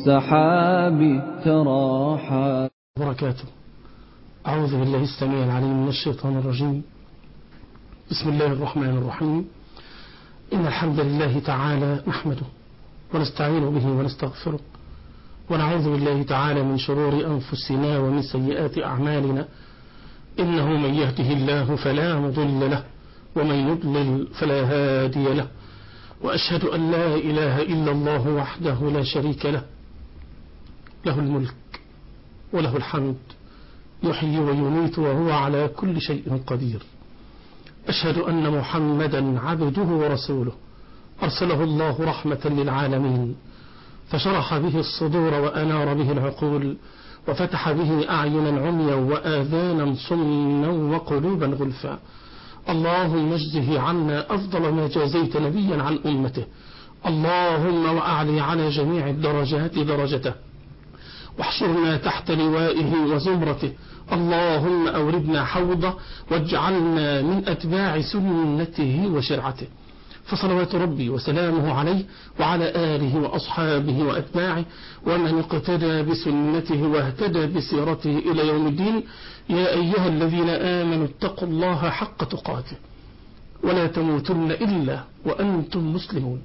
السحاب تراحا وبركاته أعوذ بالله السميع العليم من الشيطان الرجيم بسم الله الرحمن الرحيم إن الحمد لله تعالى نحمده ونستعين به ونستغفره ونعوذ بالله تعالى من شرور أنفسنا ومن سيئات أعمالنا إنه من يهده الله فلا مضل له ومن يضلل فلا هادي له وأشهد أن لا إله إلا الله وحده لا شريك له له الملك وله الحمد يحيي ويميت وهو على كل شيء قدير أشهد أن محمدا عبده ورسوله أرسله الله رحمة للعالمين فشرح به الصدور وأنار به العقول وفتح به أعينا عميا وآذانا صما وقلوبا غلفا اللهم اجزه عنا أفضل ما جازيت نبيا عن أمته اللهم وأعلي على جميع الدرجات درجته واحشرنا تحت لوائه وزمرته اللهم أوردنا حوضه واجعلنا من أتباع سنته وشرعته فصلوات ربي وسلامه عليه وعلى آله وأصحابه وأتباعه ومن اقتدى بسنته واهتدى بسيرته إلى يوم الدين يا أيها الذين آمنوا اتقوا الله حق تقاته ولا تموتن إلا وأنتم مسلمون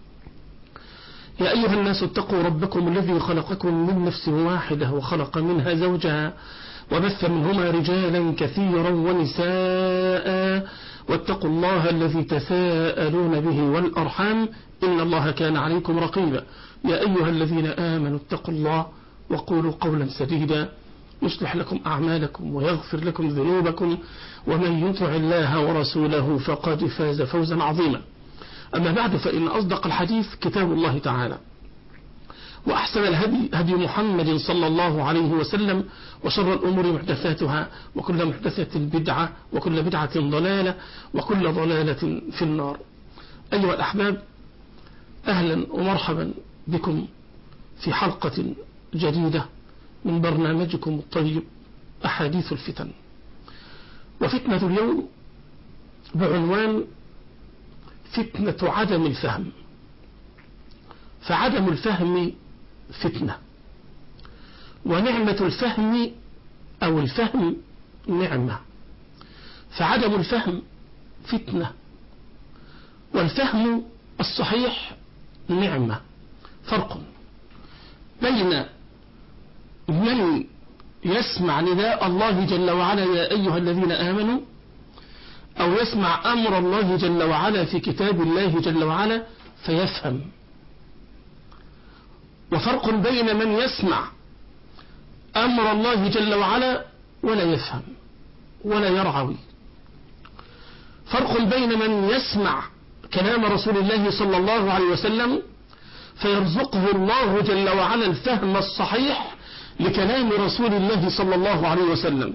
يا أيها الناس اتقوا ربكم الذي خلقكم من نفس واحدة وخلق منها زوجها وبث منهما رجالا كثيرا ونساء واتقوا الله الذي تساءلون به والأرحام إن الله كان عليكم رقيبا يا أيها الذين آمنوا اتقوا الله وقولوا قولا سديدا يصلح لكم أعمالكم ويغفر لكم ذنوبكم ومن يطع الله ورسوله فقد فاز فوزا عظيما أما بعد فإن أصدق الحديث كتاب الله تعالى وأحسن الهدي هدي محمد صلى الله عليه وسلم وشر الأمور محدثاتها وكل محدثة بدعة وكل بدعة ضلالة وكل ضلالة في النار أيها الأحباب أهلا ومرحبا بكم في حلقة جديدة من برنامجكم الطيب أحاديث الفتن وفتنة اليوم بعنوان فتنة عدم الفهم فعدم الفهم فتنة ونعمة الفهم أو الفهم نعمة فعدم الفهم فتنة والفهم الصحيح نعمة فرق بين من يسمع نداء الله جل وعلا يا أيها الذين آمنوا أو يسمع أمر الله جل وعلا في كتاب الله جل وعلا فيفهم وفرق بين من يسمع أمر الله جل وعلا ولا يفهم ولا يرعوي فرق بين من يسمع كلام رسول الله صلى الله عليه وسلم فيرزقه الله جل وعلا الفهم الصحيح لكلام رسول الله صلى الله عليه وسلم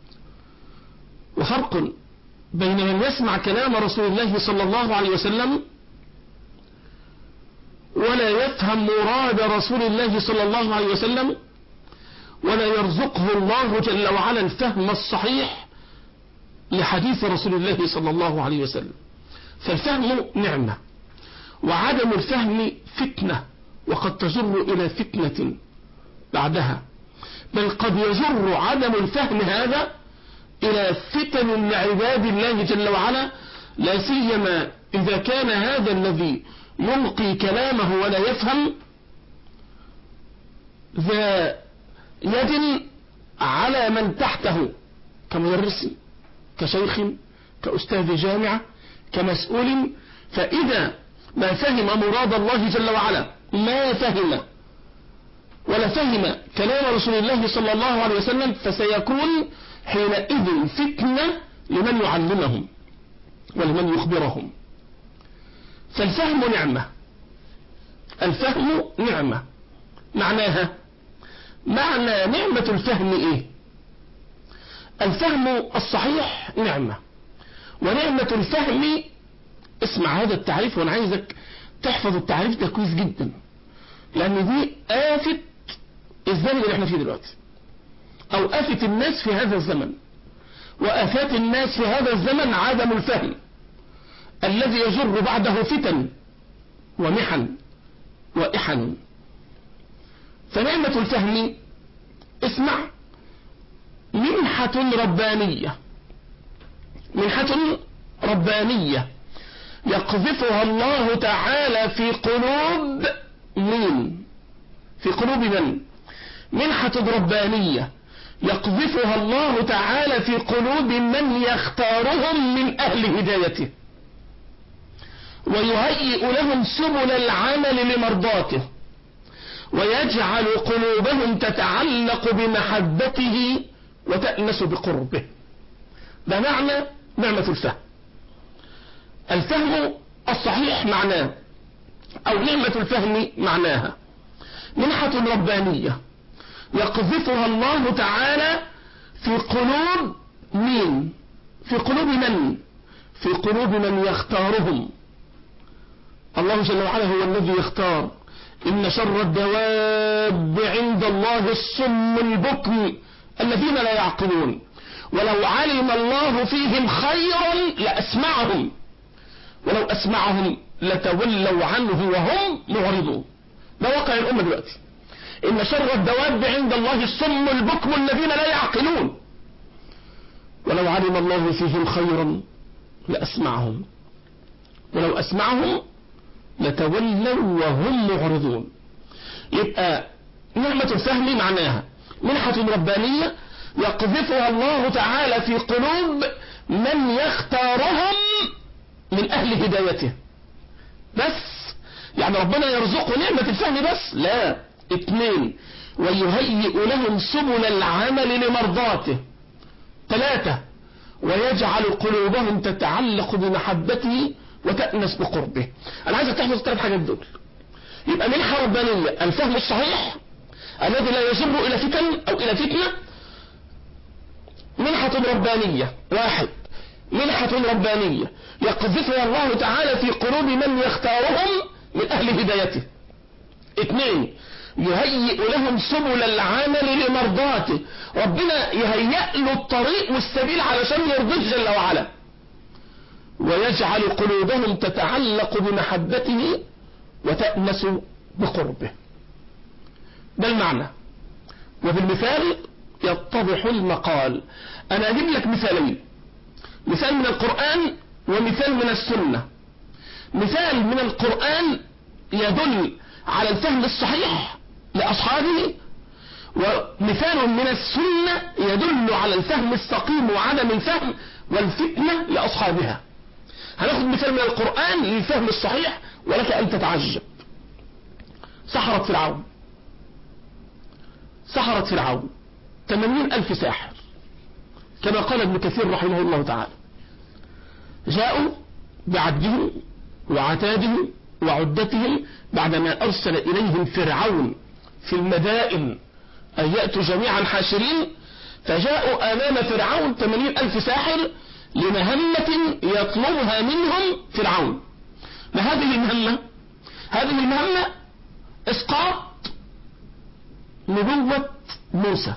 وفرق بين من يسمع كلام رسول الله صلى الله عليه وسلم ولا يفهم مراد رسول الله صلى الله عليه وسلم ولا يرزقه الله جل وعلا الفهم الصحيح لحديث رسول الله صلى الله عليه وسلم فالفهم نعمة وعدم الفهم فتنة وقد تجر إلى فتنة بعدها بل قد يجر عدم الفهم هذا إلى فتن لعباد الله جل وعلا لا سيما إذا كان هذا الذي يلقي كلامه ولا يفهم ذا يد على من تحته كمدرس كشيخ كأستاذ جامعة كمسؤول فإذا ما فهم مراد الله جل وعلا ما فهم ولا فهم كلام رسول الله صلى الله عليه وسلم فسيكون حينئذ فتنة لمن يعلمهم ولمن يخبرهم فالفهم نعمة الفهم نعمة معناها معنى نعمة الفهم ايه الفهم الصحيح نعمة ونعمة الفهم اسمع هذا التعريف وانا عايزك تحفظ التعريف ده كويس جدا لان دي آفة الزمن اللي احنا فيه دلوقتي او آفة الناس في هذا الزمن وآفات الناس في هذا الزمن عدم الفهم الذي يجر بعده فتن ومحن وإحن فنعمة الفهم اسمع منحة ربانية منحة ربانية يقذفها الله تعالى في قلوب مين في قلوب من منحة ربانية يقذفها الله تعالى في قلوب من يختارهم من أهل هدايته ويهيئ لهم سبل العمل لمرضاته ويجعل قلوبهم تتعلق بمحبته وتأنس بقربه ده معنى نعمة الفهم الفهم الصحيح معناه أو نعمة الفهم معناها منحة ربانية يقذفها الله تعالى في قلوب مين في قلوب من في قلوب من يختارهم الله جل وعلا هو الذي يختار إن شر الدواب عند الله الصم البكم الذين لا يعقلون ولو علم الله فيهم خيرا لأسمعهم ولو أسمعهم لتولوا عنه وهم معرضون ده واقع الأمة دلوقتي إن شر الدواب عند الله الصم البكم الذين لا يعقلون ولو علم الله فيهم خيرا لأسمعهم ولو أسمعهم لتولوا وهم معرضون يبقى نعمة الفهم معناها منحة ربانية يقذفها الله تعالى في قلوب من يختارهم من أهل هدايته بس يعني ربنا يرزقه نعمة الفهم بس لا اثنين ويهيئ لهم سبل العمل لمرضاته ثلاثة ويجعل قلوبهم تتعلق بمحبته وتأنس بقربه أنا عايزك تحفظ الثلاث حاجات دول يبقى منحة ربانية الفهم الصحيح الذي لا يجر إلى فتن أو إلى فتنة منحة ربانية واحد منحة ربانية يقذفها الله تعالى في قلوب من يختارهم من أهل هدايته اثنين يهيئ لهم سبل العمل لمرضاته ربنا يهيئ له الطريق والسبيل علشان يرضيه جل وعلا ويجعل قلوبهم تتعلق بمحبته وتأنس بقربه ده المعنى وبالمثال يتضح المقال أنا أجيب لك مثالين مثال من القرآن ومثال من السنة مثال من القرآن يدل على الفهم الصحيح لأصحابه ومثال من السنة يدل على الفهم السقيم وعدم الفهم والفتنة لأصحابها هناخد مثال من القرآن للفهم الصحيح ولك أن تتعجب سحرة فرعون سحرة فرعون 80 ألف ساحر كما قال ابن كثير رحمه الله تعالى جاءوا بعدهم وعتادهم وعدتهم بعدما أرسل إليهم فرعون في المدائن أن يأتوا جميعا حاشرين فجاءوا أمام فرعون 80 ألف ساحر لمهمة يطلبها منهم فرعون ما هذه المهمة هذه المهمة إسقاط نبوة موسى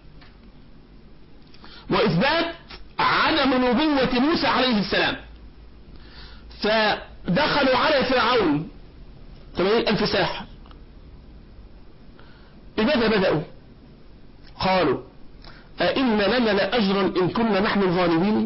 وإثبات عدم نبوة موسى عليه السلام فدخلوا على فرعون 80 ألف ساحر بماذا بدأوا قالوا أئن لنا لأجرا إن كنا نحن الغالبين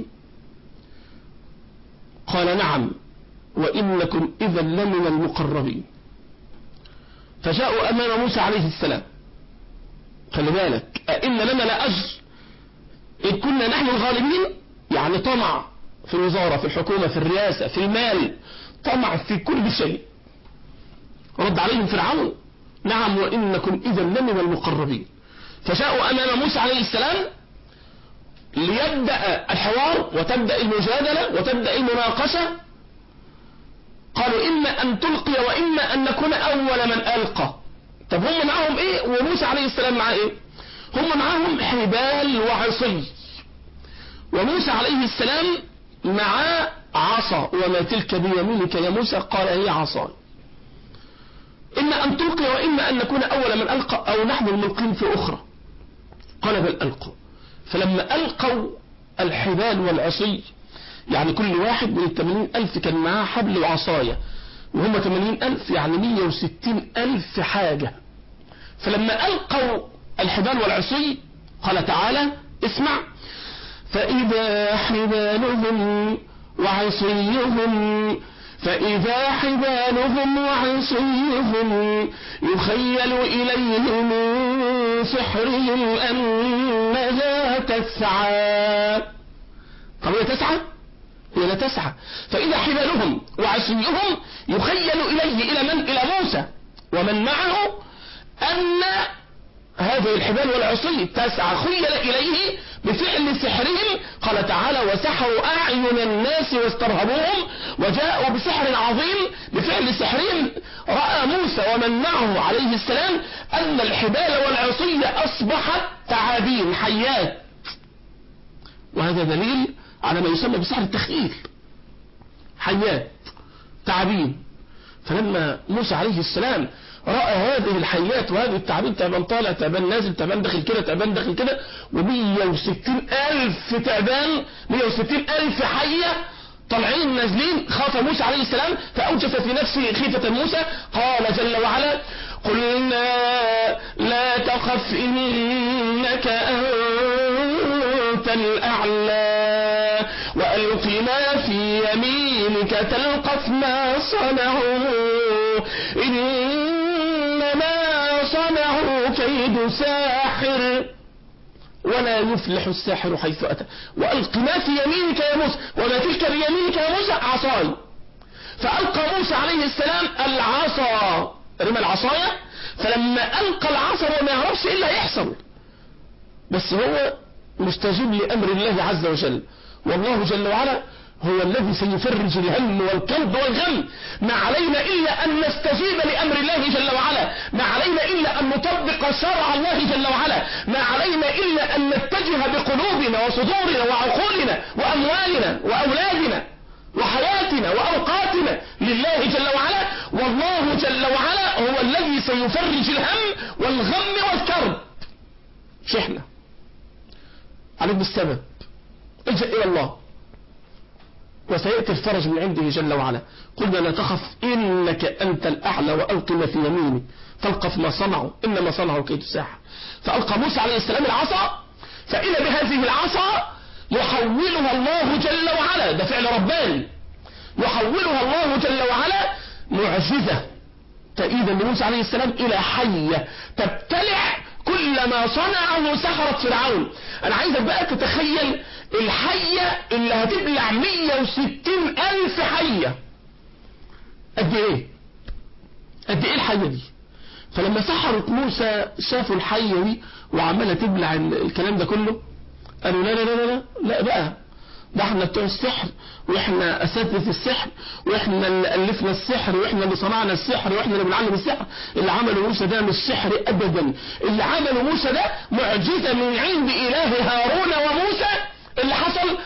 قال نعم وإنكم إذا لمن المقربين فجاءوا أمام موسى عليه السلام خلي بالك أئن لنا لأجر إن كنا نحن الغالبين يعني طمع في الوزارة في الحكومة في الرئاسة في المال طمع في كل شيء رد عليهم فرعون نعم وإنكم إذا لمن المقربين فجاءوا أمام موسى عليه السلام ليبدأ الحوار وتبدأ المجادلة وتبدأ المناقشة قالوا إما أن تلقي وإما أن نكون أول من ألقى طب هم معاهم إيه وموسى عليه السلام معاه إيه هم معاهم حبال وعصي وموسى عليه السلام معاه عصا وما تلك بيمينك يا موسى قال هي عصاي إما أن تلقي وإما أن نكون أول من ألقى أو نحن الملقين في أخرى قال بل ألقوا فلما ألقوا الحبال والعصي يعني كل واحد من الثمانين ألف كان معاه حبل وعصاية وهم ثمانين ألف يعني مية وستين ألف حاجة فلما ألقوا الحبال والعصي قال تعالى اسمع فإذا حبالهم وعصيهم فإذا حبالهم وعصيهم يخيل إليه من سحرهم أنها تسعى طب هي تسعى؟ هي لا تسعى فإذا حبالهم وعصيهم يخيل إليه إلى من؟ إلى موسى ومن معه أن هذه الحبال والعصي تسعى خيل إليه بفعل سحرهم قال تعالى وسحروا أعين الناس واسترهبوهم وجاءوا بسحر عظيم بفعل سحرهم رأى موسى ومن معه عليه السلام أن الحبال والعصي أصبحت تعابين حيات وهذا دليل على ما يسمى بسحر التخيل حيات تعابين فلما موسى عليه السلام رأى هذه الحيات وهذه التعابين تعبان طالع تعبان نازل تعبان داخل كده تعبان داخل كده و160 ألف تعبان 160 ألف حية طالعين نازلين خاف موسى عليه السلام فأوجس في نفسه خيفة موسى قال جل وعلا قلنا لا تخف إنك أنت الأعلى وألق ما في يمينك تلقف ما صنعوا إنما صنعوا كيد ساحر ولا يفلح الساحر حيث أتى وألق ما في يمينك يا موسى وما تلك بيمينك يا موسى عصاي فألقى موسى عليه السلام العصا رمى العصاية فلما ألقى العصا وما يعرفش إيه اللي هيحصل بس هو مستجيب لأمر الله عز وجل والله جل وعلا هو الذي سيفرج الهم والكرب والغم ما علينا إلا أن نستجيب لأمر الله جل وعلا ما علينا إلا أن نطبق شرع الله جل وعلا ما علينا إلا أن نتجه بقلوبنا وصدورنا وعقولنا وأموالنا وأولادنا وحياتنا وأوقاتنا لله جل وعلا والله جل وعلا هو الذي سيفرج الهم والغم والكرب مش احنا عليك بالسبب الجأ إلى الله وسيأتي الفرج من عنده جل وعلا قلنا لا تخف إنك أنت الأعلى وألق ما في يمينك تلقف ما صنعوا إنما صنعوا كيد ساحر فألقى موسى عليه السلام العصا فإذا بهذه العصا يحولها الله جل وعلا ده فعل رباني يحولها الله جل وعلا معجزة تأييدا لموسى عليه السلام إلى حية تبتلع كل ما صنعه سحرة فرعون أنا عايزك بقى تتخيل الحية اللي هتبلع 160 ألف حية قد إيه قد إيه الحية دي فلما سحرت موسى شافوا الحية دي وعمالة تبلع الكلام ده كله قالوا لا لا لا لا لا بقى ده احنا بتوع السحر واحنا اساتذه السحر واحنا اللي الفنا السحر واحنا اللي صنعنا السحر واحنا اللي بنعلم السحر اللي عمله موسى ده مش سحر ابدا اللي عمله موسى ده معجزه من عند اله هارون وموسى اللي حصل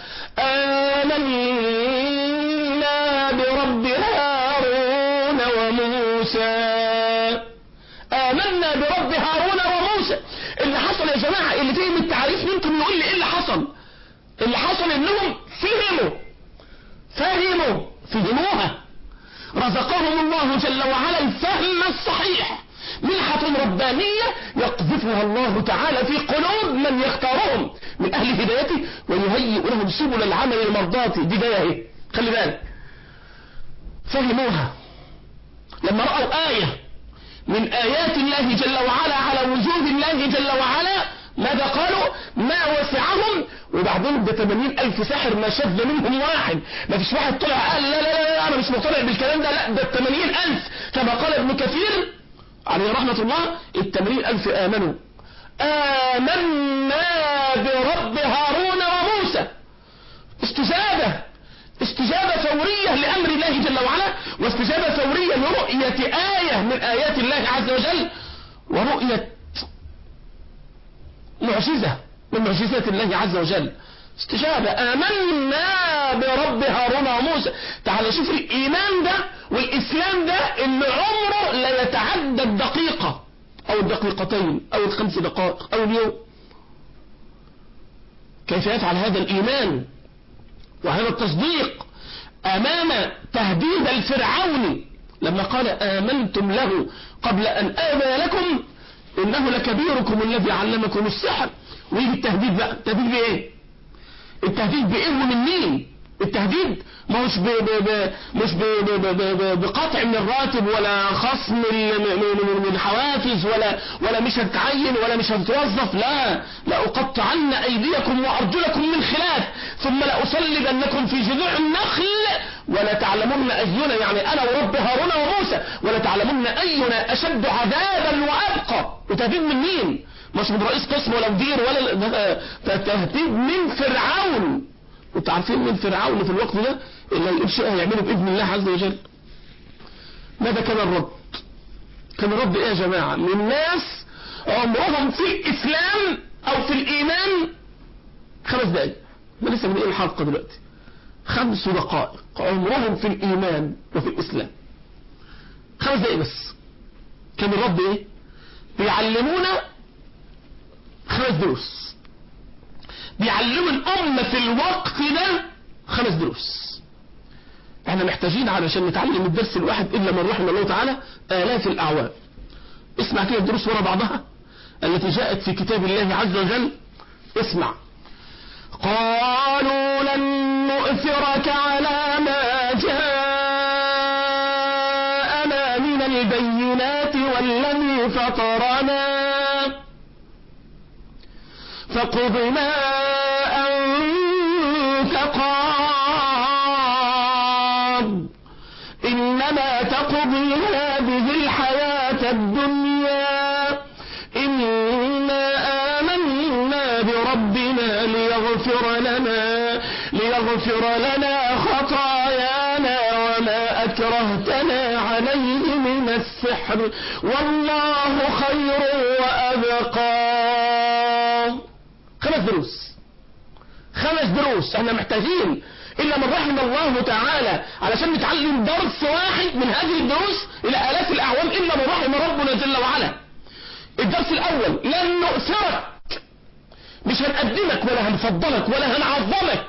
آمنا برب هارون وموسى آمنا برب هارون وموسى اللي حصل يا جماعة اللي فيه من التعريف ممكن نقول لي ايه اللي حصل اللي حصل انهم فهموا فهموا فهموها رزقهم الله جل وعلا الفهم الصحيح منحة ربانية يقذفها الله تعالى في قلوب من يختارهم من أهل هدايته ويهيئ لهم سبل العمل المرضاة دي جاية اهي خلي بالك فهموها لما رأوا آية من آيات الله جل وعلا على وجود الله جل وعلا ماذا قالوا ما وسعهم وبعدين ده 80 ألف ساحر ما شذ منهم واحد ما فيش واحد طلع قال لا لا لا, لا أنا مش مقتنع بالكلام ده لا ده 80 ألف كما قال ابن كثير عليه رحمة الله ال 80 ألف آمنوا آمنا برب هارون وموسى استجابة استجابة فورية لأمر الله جل وعلا واستجابة فورية لرؤية آية من آيات الله عز وجل ورؤية معجزة من معجزات الله عز وجل استجابة آمنا برب هارون وموسى تعال شوف الإيمان ده والإسلام ده اللي عمره لا يتعدى الدقيقة أو الدقيقتين أو الخمس دقائق أو اليوم كيف يفعل هذا الإيمان وهذا التصديق أمام تهديد الفرعون لما قال آمنتم له قبل أن آذى لكم إن وإنه لكبيركم الذي علمكم السحر ويجي التهديد بقى التهديد بإيه التهديد بإيه ومن مين التهديد مش ب ب ب مش ب ب ب ب ب بقطع من الراتب ولا خصم من من من حوافز ولا ولا مش هتعين ولا مش هتتوظف لا لأقطعن أيديكم وأرجلكم من خلاف ثم لأصلبنكم في جذوع النخل ولا تعلمن أينا يعني أنا ورب هارون وموسى ولا تعلمن أينا أشد عذابا وأبقى وتهديد من مين؟ مش من رئيس قسم ولا مدير ولا ده تهديد من فرعون انتوا عارفين من فرعون في الوقت ده اللي الانشاء هيعمله باذن الله عز وجل ماذا كان الرد كان الرد ايه يا جماعه من ناس عمرهم في الاسلام او في الايمان خمس دقايق ما لسه بنقول الحلقه دلوقتي خمس دقائق عمرهم في الايمان وفي الاسلام خمس دقايق بس كان الرد ايه بيعلمونا خمس دروس بيعلموا الأمة في الوقت ده خمس دروس احنا محتاجين علشان نتعلم الدرس الواحد إلا من رحم الله تعالى آلاف الأعوام اسمع كده الدروس ورا بعضها التي جاءت في كتاب الله عز وجل اسمع قالوا لن نؤثرك على ما جاءنا من البينات والذي فطرنا فاقض ما أنت قاض إنما تقضي هذه الحياة الدنيا إنا آمنا بربنا ليغفر لنا ليغفر لنا خطايانا وما أكرهتنا عليه من السحر والله خير وأبقى خمس دروس خمس دروس احنا محتاجين الا من رحم الله تعالى علشان نتعلم درس واحد من هذه الدروس الى الاف الاعوام الا من رحم ربنا جل وعلا الدرس الاول لن نؤثرك مش هنقدمك ولا هنفضلك ولا هنعظمك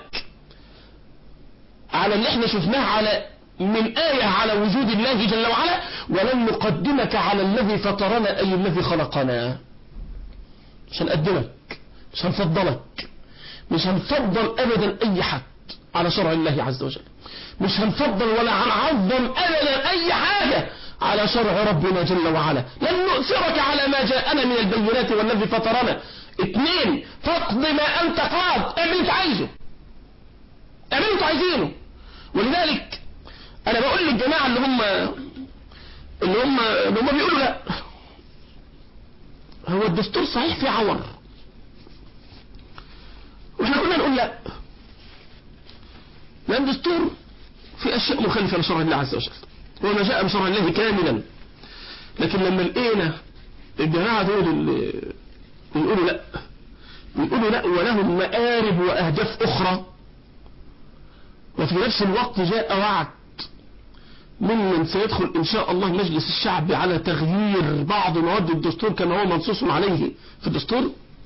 على اللي احنا شفناه على من آية على وجود الله جل وعلا ولن نقدمك على الذي فطرنا أي الذي خلقنا مش هنقدمك مش هنفضلك مش هنفضل ابدا اي حد على شرع الله عز وجل مش هنفضل ولا هنعظم ابدا اي حاجة على شرع ربنا جل وعلا لن نؤثرك على ما جاءنا من البينات والذي فطرنا اثنين فاقض ما انت قاض اعمل انت عايزه اعمل انت عايزينه ولذلك انا بقول للجماعة اللي هم اللي هم اللي هم بيقولوا لا هو الدستور صحيح فيه عور واحنا كنا نقول لا لأن الدستور في أشياء مخالفة لشرع الله عز وجل هو ما جاء بشرع الله كاملا لكن لما لقينا الجماعة دول اللي بيقولوا لا بيقولوا لا ولهم مآرب وأهداف أخرى وفي نفس الوقت جاء وعد ممن سيدخل إن شاء الله مجلس الشعب على تغيير بعض مواد الدستور كما هو منصوص عليه في الدستور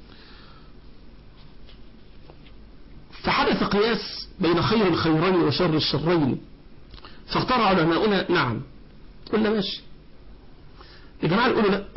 فحدث قياس بين خير الخيرين وشر الشرين فاختار علماؤنا نعم قلنا ماشي الجماعة يقولوا لا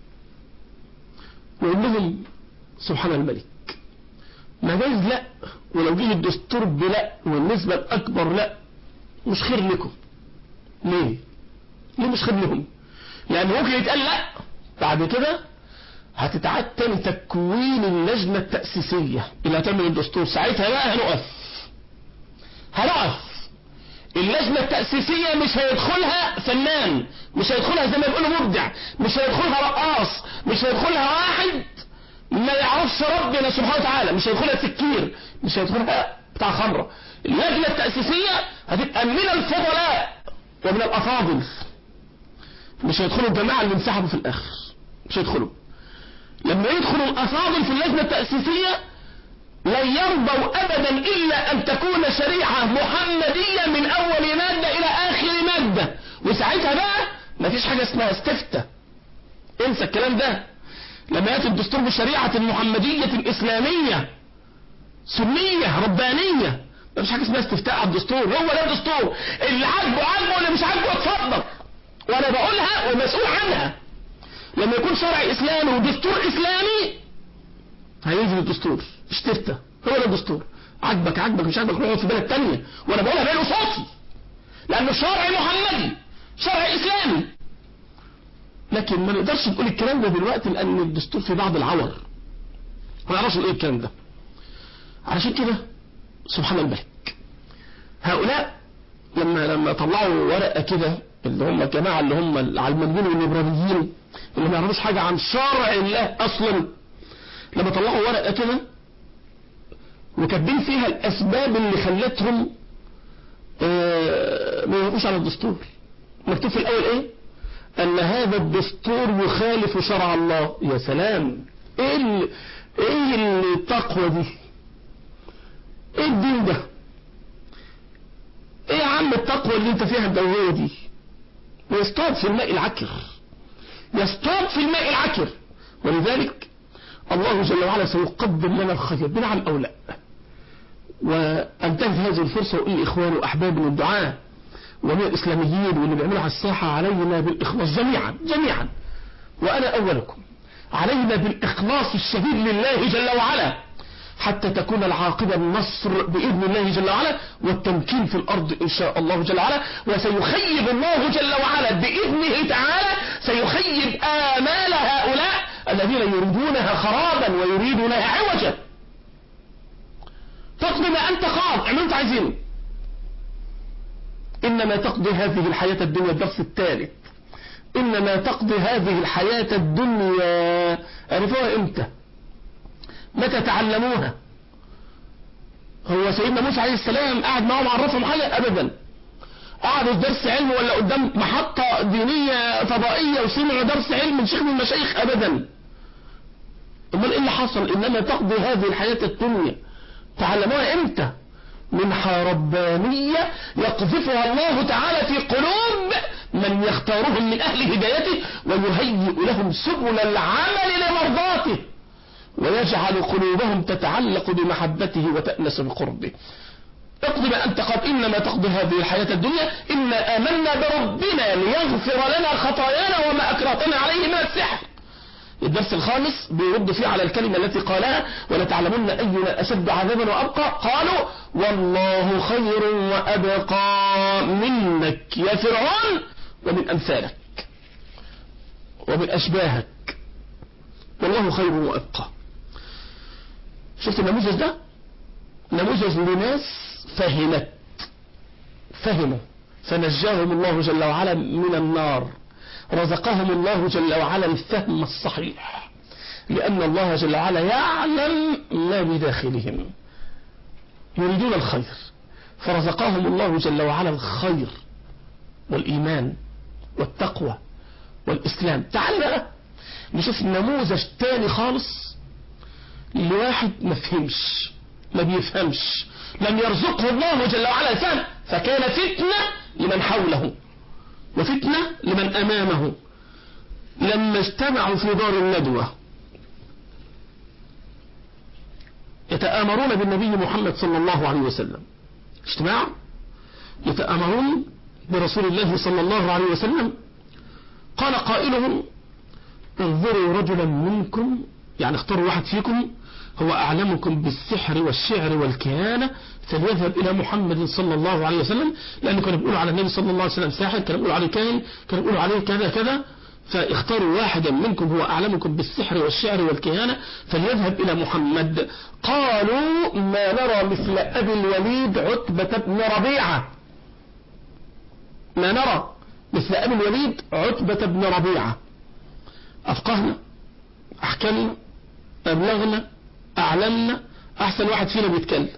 نقول لهم سبحان الملك ما جايز لا ولو جه الدستور بلا والنسبة الأكبر لا مش خير لكم ليه ليه مش خير لهم لأن ممكن يتقال لا بعد كده هتتعاد تاني تكوين اللجنة التأسيسية اللي هتعمل الدستور ساعتها بقى هنقف هنقف اللجنة التأسيسية مش هيدخلها فنان مش هيدخلها زي ما بيقولوا مبدع مش هيدخلها رقاص مش هيدخلها واحد ما يعرفش ربنا سبحانه وتعالى مش هيدخلها سكير مش هيدخلها بتاع خمرة اللجنة التأسيسية هتبقى من الفضلاء ومن الأفاضل مش هيدخلوا الجماعة اللي انسحبوا في الآخر مش هيدخلوا لما يدخلوا الأفاضل في اللجنة التأسيسية لن يرضوا أبدا إلا أن تكون شريعة محمدية من أول مادة إلى آخر مادة وساعتها بقى مفيش حاجة اسمها استفتة انسى الكلام ده لما يأتي الدستور بشريعة محمدية إسلامية سنية ربانية مفيش حاجة اسمها استفتاء على الدستور هو ده الدستور اللي عاجبه عاجبه واللي مش عاجبه اتفضل وانا بقولها ومسؤول عنها لما يكون شرع إسلامي ودستور إسلامي هينزل الدستور اشترته هو ده الدستور عجبك عجبك مش عجبك روح في بلد تانية وانا بقولها بين صوتي لانه شرع محمدي شرع اسلامي لكن ما نقدرش نقول الكلام ده دلوقتي لان الدستور في بعض العور ما نعرفش نقول الكلام ده علشان كده سبحان الملك هؤلاء لما لما طلعوا ورقه كده اللي هم الجماعه اللي هم العلمانيين والليبراليين اللي ما يعرفوش حاجه عن شرع الله اصلا لما طلعوا ورقه كده وكاتبين فيها الاسباب اللي خلتهم آه، ما يوافقوش على الدستور مكتوب في الاول ايه ان هذا الدستور يخالف شرع الله يا سلام ايه ال... ايه التقوى دي ايه الدين ده ايه يا عم التقوى اللي انت فيها الدوية دي يصطاد في الماء العكر يصطاد في الماء العكر ولذلك الله جل وعلا سيقدم لنا الخير بنعم او لا وانتهز هذه الفرصة واقول لاخواني واحبابي من الدعاء ومن الاسلاميين واللي بيعملوا على الساحة علينا بالاخلاص جميعا جميعا وانا اولكم علينا بالاخلاص الشديد لله جل وعلا حتى تكون العاقبة النصر بإذن الله جل وعلا والتمكين في الأرض إن شاء الله جل وعلا وسيخيب الله جل وعلا بإذنه تعالى سيخيب آمال هؤلاء الذين يريدونها خرابا ويريدونها عوجا تقضي ما أنت قاض اعملوا انت عايزينه إنما تقضي هذه الحياة الدنيا الدرس الثالث إنما تقضي هذه الحياة الدنيا عرفوها إمتى متى تعلموها هو سيدنا موسى عليه السلام قاعد معهم عرفهم حاجة أبدا قعدوا في درس علم ولا قدام محطة دينية فضائية وسمعوا درس علم من شيخ من المشايخ أبدا امال ايه اللي حصل انما تقضي هذه الحياة الدنيا تعلموها امتى منحة ربانية يقذفها الله تعالى في قلوب من يختارهم من أهل هدايته ويهيئ لهم سبل العمل لمرضاته ويجعل قلوبهم تتعلق بمحبته وتأنس بقربه اقضي ما أنت قد إنما تقضي هذه الحياة الدنيا إنا آمنا بربنا ليغفر لنا خطايانا وما أكرهتنا عليه من السحر الدرس الخامس بيرد فيه على الكلمة التي قالها ولتعلمن أينا أشد عذابا وأبقى قالوا والله خير وأبقى منك يا فرعون ومن أمثالك ومن أشباهك والله خير وأبقى شفت النموذج ده نموذج لناس فهمت فهموا فنجاهم الله جل وعلا من النار رزقهم الله جل وعلا الفهم الصحيح لأن الله جل وعلا يعلم ما بداخلهم يريدون الخير فرزقهم الله جل وعلا الخير والإيمان والتقوى والإسلام تعال بقى نشوف نموذج تاني خالص لواحد ما فهمش ما بيفهمش لم يرزقه الله جل وعلا الفهم فكان فتنة لمن حوله وفتنة لمن أمامه لما اجتمعوا في دار الندوة يتآمرون بالنبي محمد صلى الله عليه وسلم اجتماع يتآمرون برسول الله صلى الله عليه وسلم قال قائلهم انظروا رجلا منكم يعني اختاروا واحد فيكم هو أعلمكم بالسحر والشعر والكهانة فليذهب إلى محمد صلى الله عليه وسلم لأنه كانوا بيقولوا على النبي صلى الله عليه وسلم ساحر كانوا بيقولوا عليه كاهن كانوا بيقولوا عليه كذا كذا فاختاروا واحدا منكم هو أعلمكم بالسحر والشعر والكهانة فليذهب إلى محمد قالوا ما نرى مثل أبي الوليد عتبة بن ربيعة ما نرى مثل أبي الوليد عتبة بن ربيعة أفقهنا أحكمنا أبلغنا أعلمنا أحسن واحد فينا بيتكلم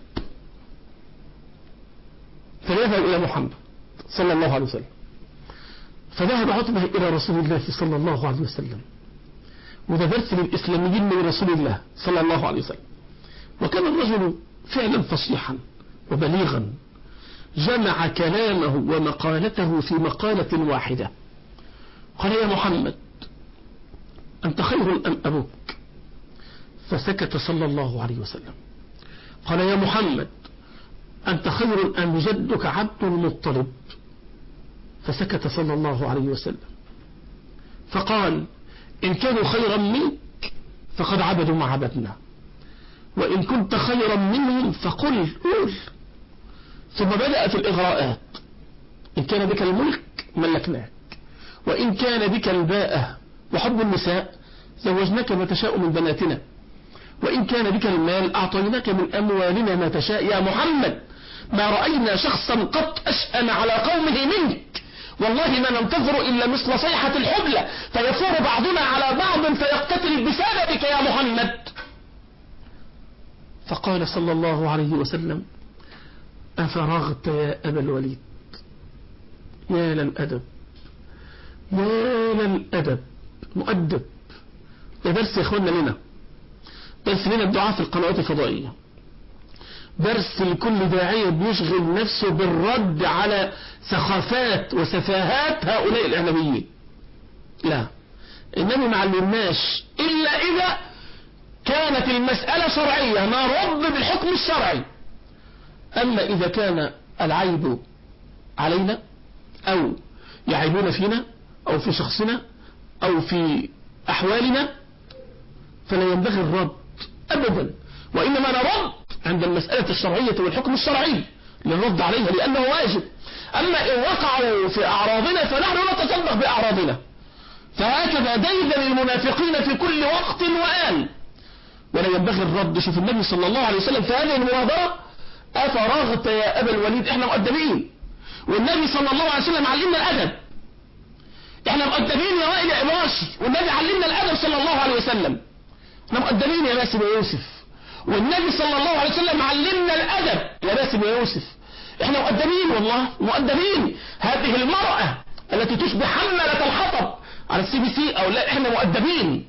فذهب إلى محمد صلى الله عليه وسلم فذهب عتبة إلى رسول الله صلى الله عليه وسلم وده درس للإسلاميين من رسول الله صلى الله عليه وسلم وكان الرجل فعلا فصيحا وبليغا جمع كلامه ومقالته في مقالة واحدة قال يا محمد أنت خير أم أبوك فسكت صلى الله عليه وسلم قال يا محمد أنت خير أم جدك عبد المطلب فسكت صلى الله عليه وسلم فقال إن كانوا خيرا منك فقد عبدوا ما عبدنا وإن كنت خيرا منهم فقل قول ثم بدأ في الإغراءات إن كان بك الملك ملكناك وإن كان بك الباءة وحب النساء زوجناك ما تشاء من بناتنا وإن كان بك المال أعطيناك من أموالنا ما تشاء يا محمد ما رأينا شخصا قط أشأم على قومه منك والله ما ننتظر إلا مثل صيحة الحبلة فيثور بعضنا على بعض فيقتتل بسببك يا محمد فقال صلى الله عليه وسلم أفرغت يا أبا الوليد يا للأدب يا للأدب مؤدب ده درس يا إخواننا لنا درس لنا الدعاء في القنوات الفضائية درس لكل داعية بيشغل نفسه بالرد على سخافات وسفاهات هؤلاء الإعلاميين لا النبي ما علمناش إلا إذا كانت المسألة شرعية نرد بالحكم الشرعي أما إذا كان العيب علينا أو يعيبون فينا أو في شخصنا أو في أحوالنا فلا ينبغي الرد أبدا وإنما نرد عند المسألة الشرعية والحكم الشرعي للرد عليها لأنه واجب أما إن وقعوا في أعراضنا فنحن نتصدق بأعراضنا فهكذا ديدن المنافقين في كل وقت وآن ولا ينبغي الرد شوف النبي صلى الله عليه وسلم في هذه المناظرة أفرغت يا أبا الوليد احنا مؤدبين والنبي صلى الله عليه وسلم علمنا الأدب احنا مؤدبين يا وائل عماشي والنبي علمنا الأدب صلى الله عليه وسلم احنا مؤدبين يا باسم يا يوسف والنبي صلى الله عليه وسلم علمنا الأدب يا باسم يا يوسف احنا مؤدبين والله مؤدبين هذه المرأة التي تشبه حملة الحطب على السي بي سي او لا احنا مؤدبين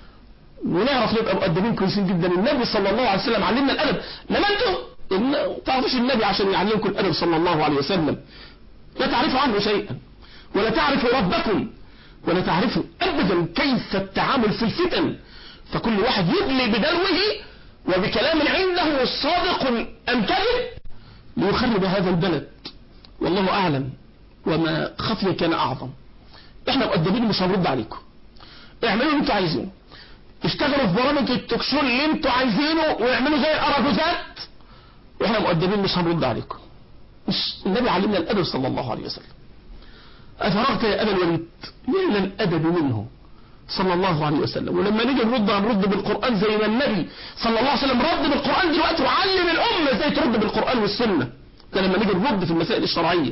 ونعرف نبقى مؤدبين كويسين جدا النبي صلى الله عليه وسلم علمنا الأدب لما انتم ما تعرفوش النبي عشان يعلمكم الأدب صلى الله عليه وسلم لا تعرفوا عنه شيئا ولا تعرفوا ربكم ولا تعرفوا أبدا كيف التعامل في الفتن فكل واحد يدلي بدلوه وبكلام عنده صادق أم كذب ليخرب هذا البلد والله أعلم وما خفي كان أعظم احنا مؤدبين مش هنرد عليكم اعملوا اللي انتوا عايزينه اشتغلوا في برامج التوكشو اللي انتوا عايزينه واعملوا زي الاراجوزات واحنا مؤدبين مش هنرد عليكم مش النبي علمنا الادب صلى الله عليه وسلم افرغت يا ابا الوليد من الادب منه صلى الله عليه وسلم ولما نيجي نرد هنرد بالقران زي ما النبي صلى الله عليه وسلم رد بالقران دلوقتي وعلم الامه ازاي ترد بالقران والسنه ده لما نيجي نرد في المسائل الشرعيه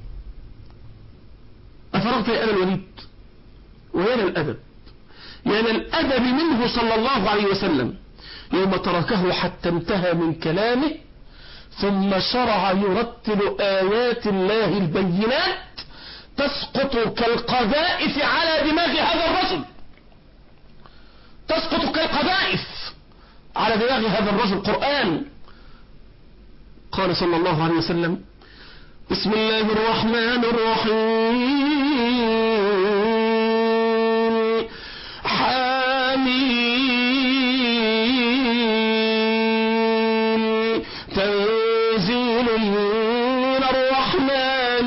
افرغت يا ابا الوليد ويا الادب يا للأدب منه صلى الله عليه وسلم يوم تركه حتى انتهى من كلامه ثم شرع يرتل آيات الله البينات تسقط كالقذائف على دماغ هذا الرجل تسقط كالقذائف على دماغ هذا الرجل قرآن قال صلى الله عليه وسلم بسم الله الرحمن الرحيم حميم تنزيل من الرحمن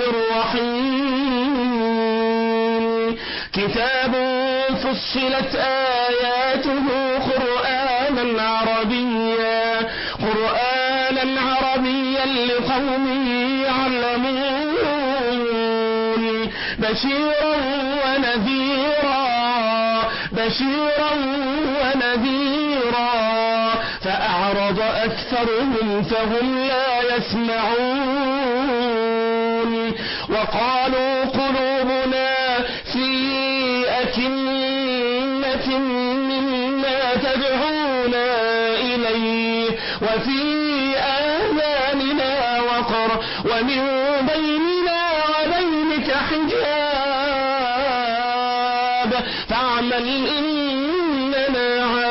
الرحيم كتاب فصلت آياته قرآنا عربيا قرآنا عربيا لقوم يعلمون بشيرا ونذيرا بشيرا ونذيرا فأعرض أكثرهم فهم لا يسمعون وقالوا قلوبنا في أكنة مما تدعونا إليه وفي آذاننا وقر ومن بيننا وبينك حجاب فاعمل إننا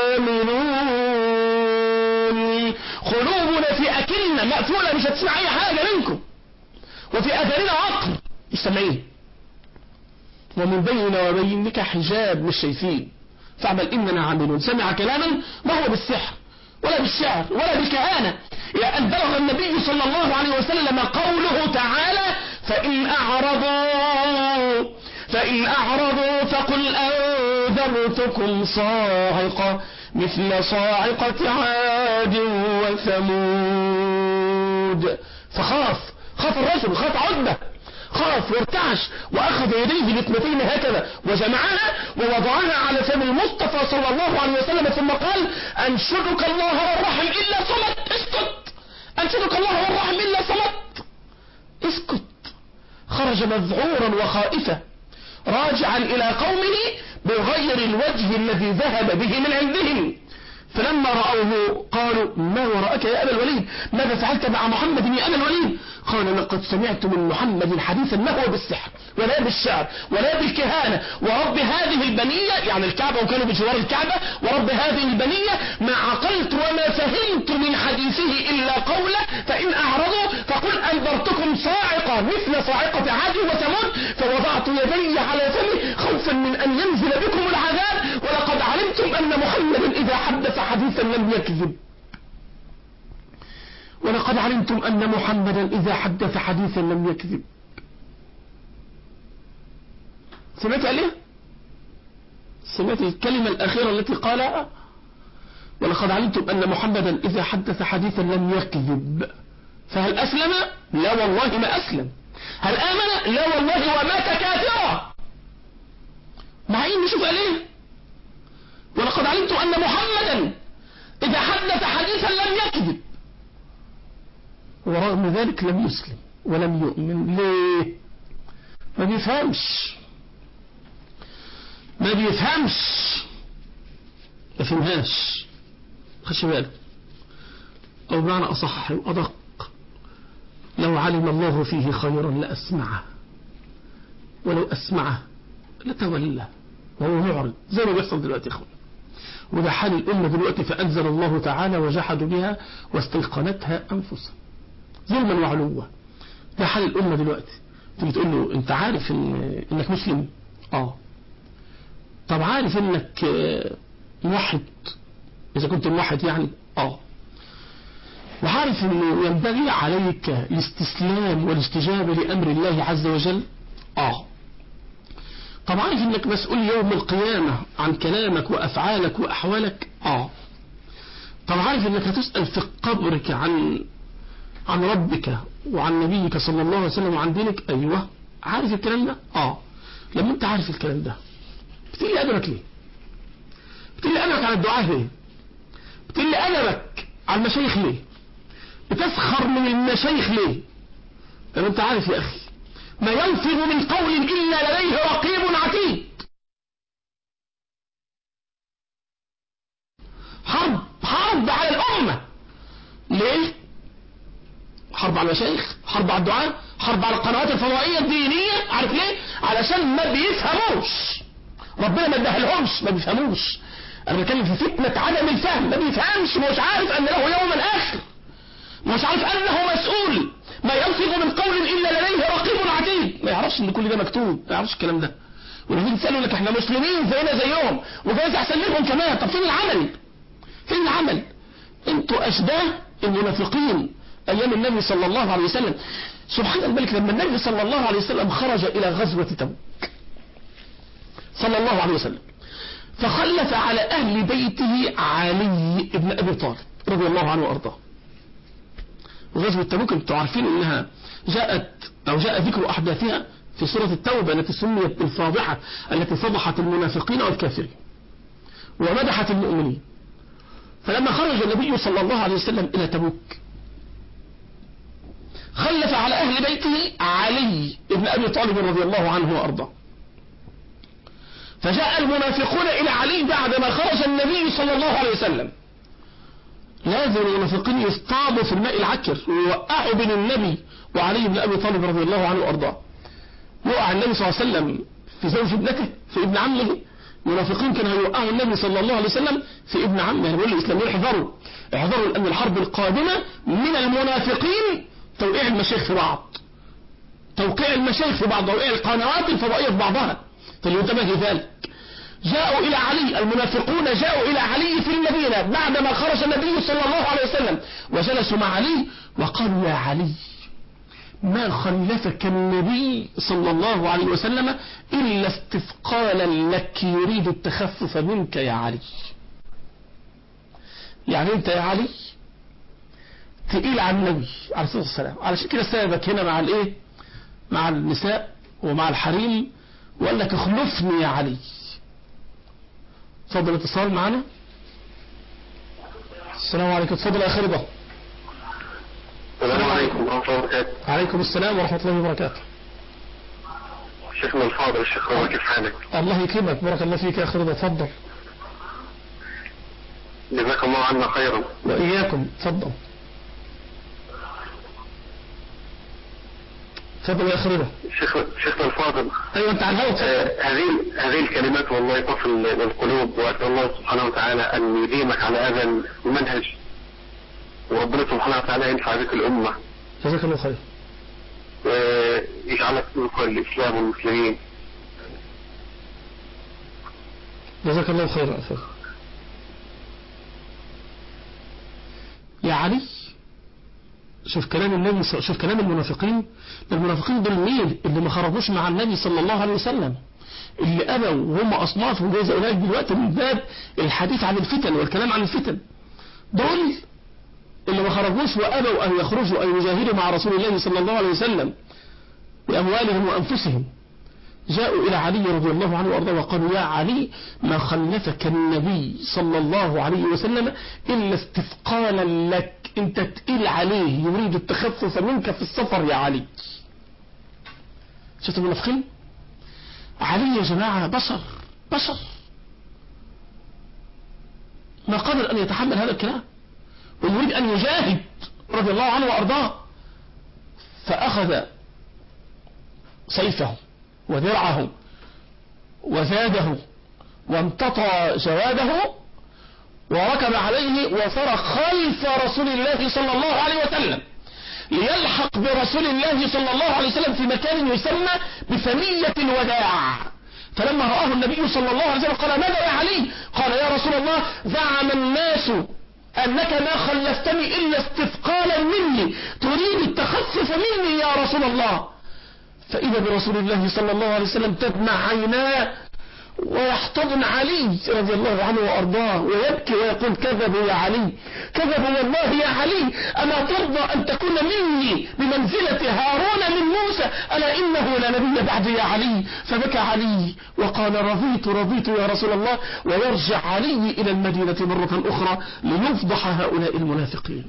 عاملون قلوبنا في أكلنا مقفولة مش هتسمع أي حاجة منكم وفي أذاننا وقر مش سامعين ومن بيننا وبينك حجاب مش شايفين فاعمل إننا عاملون سمع كلاما ما هو بالسحر ولا بالشعر ولا بالكهانة إلى أن بلغ النبي صلى الله عليه وسلم قوله تعالى فإن أعرضوا فإن أعرضوا فقل أنذرتكم فأنذرتكم صاعقة مثل صاعقة عاد وثمود فخاف خاف الرجل خاف عتبة خاف وارتعش وأخذ يديه باثنتين هكذا وجمعها ووضعها على فم المصطفى صلى الله عليه وسلم ثم قال أنشدك الله والرحم إلا صمت اسكت أنشدك الله والرحم إلا صمت اسكت خرج مذعورا وخائفا راجعا إلى قومه بغير الوجه الذي ذهب به من عندهم فلما رأوه قالوا ما وراءك يا أبا الوليد ماذا فعلت مع محمد يا أبا الوليد قال لقد سمعت من محمد حديثا ما هو بالسحر ولا بالشعر ولا بالكهانة ورب هذه البنية يعني الكعبة وكانوا بجوار الكعبة ورب هذه البنية ما عقلت وما فهمت من حديثه إلا قوله فإن أعرضوا فقل أنذرتكم صاعقة مثل صاعقة عاد وثمود فوضعت يدي على فمي خوفا من أن ينزل بكم العذاب ولقد علمتم أن محمدا إذا حدث حديثا لم يكذب ولقد علمتم أن محمدا إذا حدث حديثا لم يكذب سمعت عليه سمعت الكلمة الأخيرة التي قالها ولقد علمتم أن محمدا إذا حدث حديثا لم يكذب فهل أسلم لا والله ما أسلم هل آمن لا والله ومات كافرا مع إن نشوف عليه ولقد علمت أن محمدا إذا حدث حديثا لم يكذب ورغم ذلك لم يسلم ولم يؤمن ليه ما بيفهمش ما بيفهمش ما فهمهاش خش بالك أو بمعنى أصح وأدق لو علم الله فيه خيرا لأسمعه ولو أسمعه لتولى وهو معرض زي ما بيحصل دلوقتي يا اخوان وده حال الأمة دلوقتي فأنزل الله تعالى وجحدوا بها واستيقنتها أنفسهم ظلما وعلوا ده حال الأمة دلوقتي تيجي تقول له أنت عارف إن إنك مسلم آه طب عارف إنك موحد إذا كنت موحد يعني آه وعارف إنه ينبغي عليك الاستسلام والاستجابة لأمر الله عز وجل آه طب عارف إنك مسؤول يوم القيامة عن كلامك وأفعالك وأحوالك آه طب عارف إنك هتسأل في قبرك عن عن ربك وعن نبيك صلى الله عليه وسلم وعن دينك أيوة عارف الكلام ده آه لما أنت عارف الكلام ده بتقلي أدبك ليه بتقلي أدبك على الدعاء ليه بتقلي أدبك على المشايخ ليه بتسخر من المشايخ ليه لما أنت عارف يا أخي ما يلفظ من قول إلا لديه رقيب عتيد حرب حرب على الأمة ليه حرب على المشايخ حرب على الدعاء حرب على القنوات الفضائية الدينية عارف ليه علشان ما بيفهموش ربنا ما ادهلهمش ما بيفهموش انا بتكلم في فتنة عدم الفهم ما بيفهمش مش عارف ان له يوما اخر مش عارف انه مسؤول ما يلفظ من قول الا لديه رقيب عتيد ما يعرفش ان كل ده مكتوب ما يعرفش الكلام ده ولما تسالوا لك احنا مسلمين زينا زيهم وجايز احسن منهم كمان طب فين العمل فين العمل انتوا اشباه المنافقين أيام النبي صلى الله عليه وسلم سبحان الملك لما النبي صلى الله عليه وسلم خرج إلى غزوة تبوك صلى الله عليه وسلم فخلف على أهل بيته علي بن أبي طالب رضي الله عنه وأرضاه غزوة تبوك انتم عارفين انها جاءت او جاء ذكر احداثها في سورة التوبة التي سميت بالفاضحة التي فضحت المنافقين والكافرين ومدحت المؤمنين فلما خرج النبي صلى الله عليه وسلم الى تبوك خلف على أهل بيته علي بن أبي طالب رضي الله عنه وأرضاه فجاء المنافقون إلى علي بعدما خرج النبي صلى الله عليه وسلم لازم المنافقين يصطادوا في الماء العكر ويوقعوا بين النبي وعلي بن أبي طالب رضي الله عنه وأرضاه وقع النبي صلى الله عليه وسلم في زوج ابنته في ابن عمه المنافقين كانوا هيوقعوا النبي صلى الله عليه وسلم في ابن عمه يعني بيقول الإسلاميين احذروا احذروا لأن الحرب القادمة من المنافقين توقيع المشايخ في بعض توقيع المشايخ في بعض توقيع القنوات الفضائية في بعضها فلينتبه ذلك جاءوا إلى علي المنافقون جاءوا إلى علي في المدينة بعدما خرج النبي صلى الله عليه وسلم وجلسوا مع علي وقالوا يا علي ما خلفك النبي صلى الله عليه وسلم إلا استثقالا لك يريد التخفف منك يا علي يعني أنت يا علي تقيل على النبي عليه الصلاة والسلام علشان كده سابك هنا مع الإيه مع النساء ومع الحريم وقال لك اخلفني يا علي اتفضل اتصال معنا السلام عليكم اتفضل يا خربة السلام عليكم ورحمة الله وبركاته عليكم السلام ورحمة الله وبركاته شيخنا الفاضل الشيخ عمر كيف حالك؟ الله يكرمك بارك الله فيك يا خربة اتفضل جزاك الله عنا خيرا وإياكم اتفضل اتفضل يا خربة شيخ شيخنا الفاضل ايوه انت على الهوا اتفضل آه، هذه هذه الكلمات والله تصل للقلوب واسال الله سبحانه وتعالى ان يديمك على هذا المنهج وربنا سبحانه وتعالى ينفع بك الامه جزاك الله خير ويجعلك ذكر الاسلام والمسلمين جزاك الله خير يا أخي يا علي شوف كلام النبي ص- شوف كلام المنافقين المنافقين دول مين اللي ما خرجوش مع النبي صلى الله عليه وسلم اللي أبوا وهم أصناف وجايز أولئك دلوقتي من باب الحديث عن الفتن والكلام عن الفتن دول اللي ما خرجوش وأبوا أن يخرجوا أن يجاهدوا مع رسول الله صلى الله عليه وسلم بأموالهم وأنفسهم جاءوا إلى علي رضي الله عنه وأرضاه وقالوا يا علي ما خلفك النبي صلى الله عليه وسلم إلا استثقالا لك أنت تقيل عليه يريد التخفف منك في السفر يا علي شفتوا المنافقين علي يا جماعة بشر بشر ما قدر أن يتحمل هذا الكلام ويريد أن يجاهد رضي الله عنه وأرضاه فأخذ سيفه ودرعه وزاده وامتطى جواده وركب عليه وصار خلف رسول الله صلى الله عليه وسلم ليلحق برسول الله صلى الله عليه وسلم في مكان يسمى بثنية الوداع فلما رآه النبي صلى الله عليه وسلم قال ماذا يا علي قال يا رسول الله زعم الناس أنك ما خلفتني إلا استثقالا مني تريد التخفف مني يا رسول الله فإذا برسول الله صلى الله عليه وسلم تدمع عيناه ويحتضن علي رضي الله عنه وأرضاه ويبكي ويقول كذبوا يا علي كذبوا والله يا علي أما ترضى أن تكون مني بمنزلة هارون من موسى ألا إنه لا نبي بعد يا علي فبكى علي وقال رضيت رضيت يا رسول الله ويرجع علي إلى المدينة مرة أخرى ليفضح هؤلاء المنافقين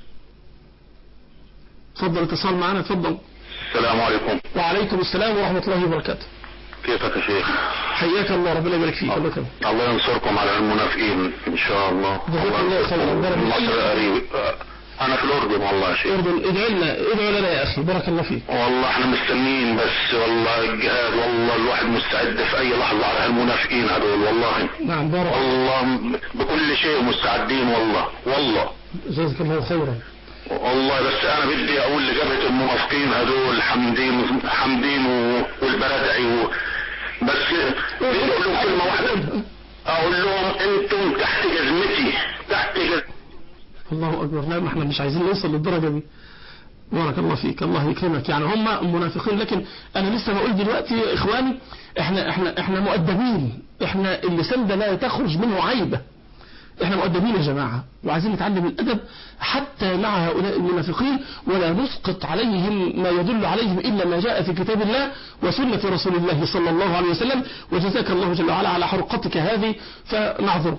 تفضل اتصال معنا تفضل السلام عليكم وعليكم السلام ورحمة الله وبركاته كيفك يا شيخ؟ حياك الله ربنا يبارك فيك الله يكرمك الله ينصركم على المنافقين ان شاء الله جزاك الله خيرا. بارك الله فيك. مصر قريب انا في الاردن والله يا شيخ اردن ادعي لنا ادعي لنا يا اخي بارك الله فيك والله احنا مستنيين بس والله الجهاد والله الواحد مستعد في اي لحظة على المنافقين هذول والله نعم بارك والله م- بكل شيء مستعدين والله والله جزاك الله خيرا والله بس انا بدي اقول لجبهة المنافقين هذول حمدين حمدين و- والبردعي و... بس بدي اقول لهم كلمة واحدة اقول لهم انتم تحت جزمتي تحت جزمتي الله اكبر لا ما احنا مش عايزين نوصل للدرجه دي بارك الله فيك الله يكرمك يعني هم منافقين لكن انا لسه بقول دلوقتي يا اخواني احنا احنا احنا مؤدبين احنا اللسان ده لا تخرج منه عيبه احنا مؤدبين يا جماعه وعايزين نتعلم الادب حتى مع هؤلاء المنافقين ولا نسقط عليهم ما يدل عليهم الا ما جاء في كتاب الله وسنه رسول الله صلى الله عليه وسلم وجزاك الله جل وعلا على حرقتك هذه فنعذرك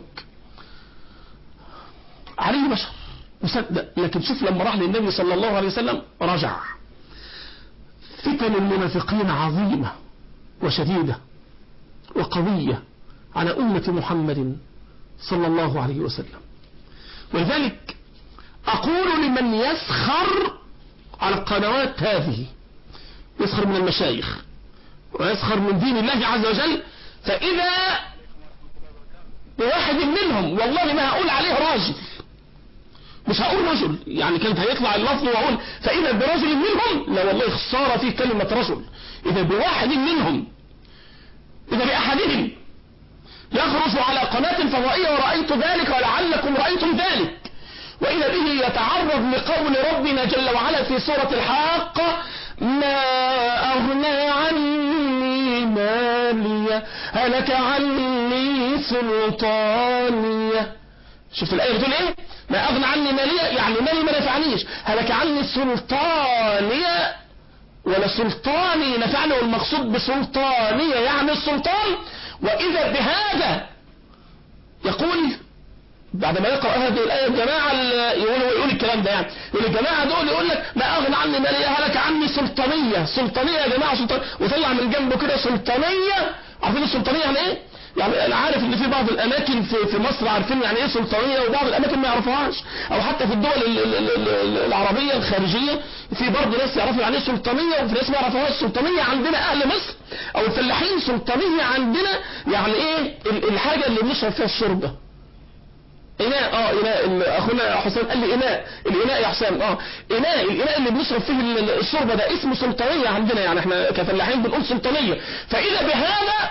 علي بشر مصدق لكن شوف لما راح للنبي صلى الله عليه وسلم رجع فتن المنافقين عظيمة وشديدة وقوية على أمة محمد صلى الله عليه وسلم ولذلك أقول لمن يسخر على القنوات هذه يسخر من المشايخ ويسخر من دين الله عز وجل فإذا بواحد منهم والله ما هقول عليه راجل مش هقول رجل يعني كانت هيطلع اللفظ واقول فاذا برجل منهم لا والله خساره فيه كلمه رجل اذا بواحد منهم اذا باحدهم يخرج على قناه فضائيه ورايت ذلك ولعلكم رايتم ذلك واذا به يتعرض لقول ربنا جل وعلا في سوره الحاقه ما أغنى عني مالية هلك عني سلطانية شفت الآية بتقول إيه ما أغنى عني مالية يعني مالي ما نفعنيش هلك عني سلطانية ولا سلطاني نفعني والمقصود بسلطانية يعني السلطان وإذا بهذا يقول بعد ما يقرأ هذه الآية الجماعة ال- يقول يقول الكلام ده يعني يقول الجماعة دول يقول لك ما أغنى عني مالية هلك عني سلطانية سلطانية يا جماعة سلطانية وطلع من جنبه كده سلطانية عارفين السلطانية يعني إيه؟ يعني أنا عارف إن في بعض الأماكن في في مصر عارفين يعني إيه سلطانية وبعض الأماكن ما يعرفوهاش أو حتى في الدول ال- ال- ال- ال- العربية الخارجية في برضه ناس يعرفوا يعني إيه سلطانية وفي ناس ما يعرفوهاش سلطانية عندنا أهل مصر أو الفلاحين سلطانية عندنا يعني إيه ال- الحاجة اللي بنشرب فيها الشوربة إناء اه إناء ال- أخونا حسام قال لي إناء الإناء يا حسام اه إناء الإناء اللي بنشرب فيه ال- ال- الشوربة ده اسمه سلطانية عندنا يعني احنا كفلاحين بنقول سلطانية فإذا بهذا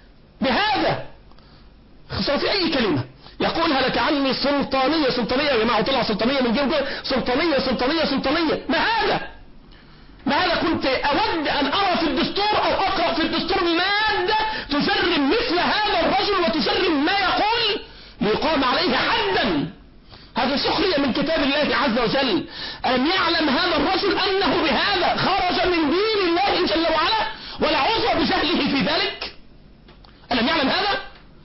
بهذا خصوصا في أي كلمة يقول هلك عني سلطانية سلطانية يا جماعة وطلع سلطانية من جنبه سلطانية سلطانية سلطانية ما هذا ما هذا كنت أود أن أرى في الدستور أو أقرأ في الدستور مادة تجرم مثل هذا الرجل وتجرم ما يقول ليقام عليه حدا هذا سخرية من كتاب الله عز وجل ألم يعلم هذا الرجل أنه بهذا خرج من دين الله جل وعلا ولا عذر بجهله في ذلك ألم يعلم هذا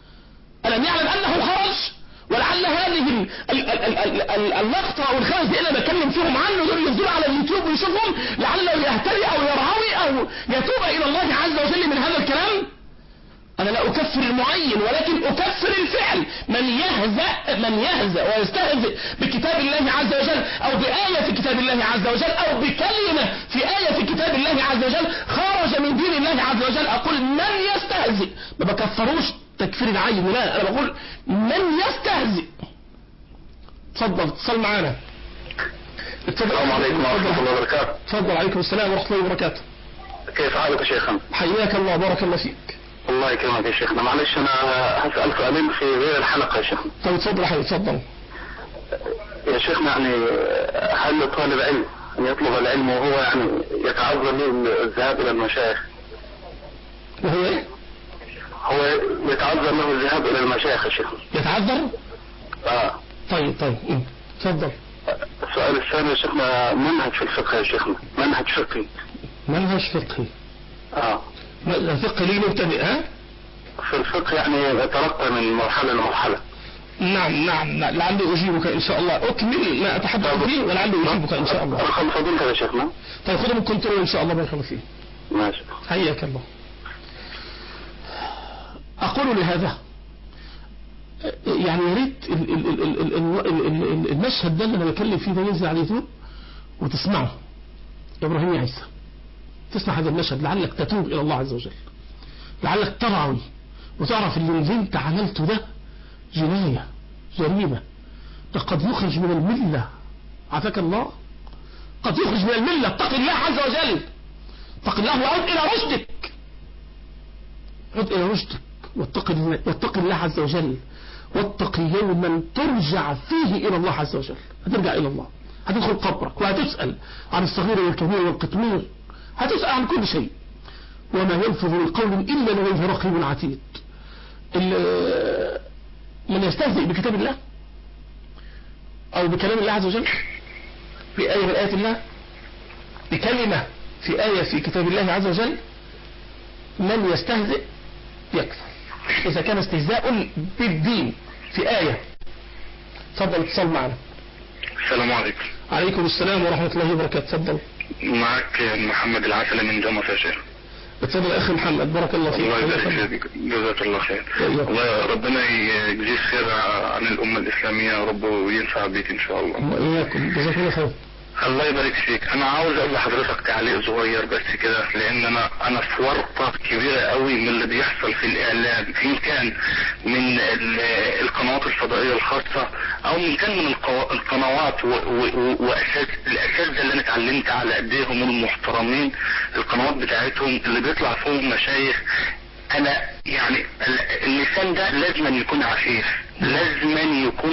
ألم يعلم أنه خرج ولعل هذه ال- ال- ال- ال- ال- اللقطة أو الخمس دقيقة اللي بتكلم فيهم عنه دول ينزلوا على اليوتيوب ويشوفهم لعله يهتدي أو يرعوي أو يتوب إلى الله عز وجل من هذا الكلام أنا لا أكفر المعين ولكن أكفر الفعل من يهزأ من يهزأ ويستهزئ بكتاب الله عز وجل أو بآية في كتاب الله عز وجل أو بكلمة في آية في كتاب الله عز وجل خرج من دين الله عز وجل أقول من يستهزئ ما بكفروش تكفير العين لا أنا بقول من يستهزئ تفضل اتصل معانا اتفضل. السلام عليكم ورحمة الله وبركاته تفضل عليكم السلام ورحمة الله وبركاته كيف حالك يا شيخنا حياك الله بارك الله فيك الله يكرمك يا شيخنا معلش انا هسأل سؤالين في غير الحلقة يا شيخنا طيب اتفضل يا حبيبي اتفضل يا شيخنا يعني هل طالب علم أن يطلب العلم وهو يعني يتعذر له الذهاب إلى المشايخ وهو ايه هو يتعذر له الذهاب إلى المشايخ يا شيخنا يتعذر آه. طيب طيب ام. اتفضل السؤال الثاني يا شيخنا منهج في الفقه يا شيخنا منهج فقهي منهج فقهي اه م- فقه ليه مبتدئ ها في الفقه يعني يترقى من مرحلة لمرحلة نعم نعم نعم. لعلي أجيبك إن شاء الله أكمل ما أتحدث فيه ولعلي أجيبك إن شاء الله رقم فضيلتك يا شيخنا طيب خذوا من كنترول إن شاء الله بارك الله فيه ماشي حياك الله أقول لهذا يعني يا ريت ال- ال- ال- ال- ال- ال- ال- ال- المشهد ده اللي أنا بتكلم فيه ده ينزل على اليوتيوب وتسمعه يا إبراهيم يا عيسى تسمع هذا المشهد لعلك تتوب إلى الله عز وجل لعلك ترعوي وتعرف ان اللي انت عملته ده جناية جريمة ده قد يخرج من الملة عافاك الله قد يخرج من الملة اتق الله عز وجل اتق الله وعد إلى رشدك عد إلى رشدك واتق الله, واتق الله عز وجل واتق يوما ترجع فيه إلى الله عز وجل هترجع إلى الله هتدخل قبرك وهتسأل عن الصغير والكبير والقطمير هتسأل عن كل شيء وما يلفظ من قول إلا لديه رقيب عتيد ال- من يستهزئ بكتاب الله أو بكلام الله عز وجل بآية من آيات الله بكلمة في آية في كتاب الله عز وجل من يستهزئ يكفر إذا كان استهزاء بالدين في آية تفضل اتصال معنا السلام عليكم عليكم السلام ورحمة الله وبركاته تفضل معك محمد العسلي من جمصة يا شيخ اتفضل يا أخي محمد بارك الله فيك الله يبارك فيك جزاك الله خير وإياك. الله ربنا يجزيك خير عن الأمة الإسلامية يا رب وينفع بيك إن شاء الله وإياكم جزاكم الله خير الله يبارك فيك انا عاوز اقول لحضرتك تعليق صغير بس كده لان انا انا في ورطه كبيره قوي من اللي بيحصل في الاعلام ان كان من ال- القنوات الفضائيه الخاصه او من كان من القوا- القنوات و- و- واساس الاساس ده اللي انا اتعلمت على ايديهم المحترمين القنوات بتاعتهم اللي بيطلع فيهم مشايخ انا يعني ال- اللسان ده لازم أن يكون عفيف لازم أن يكون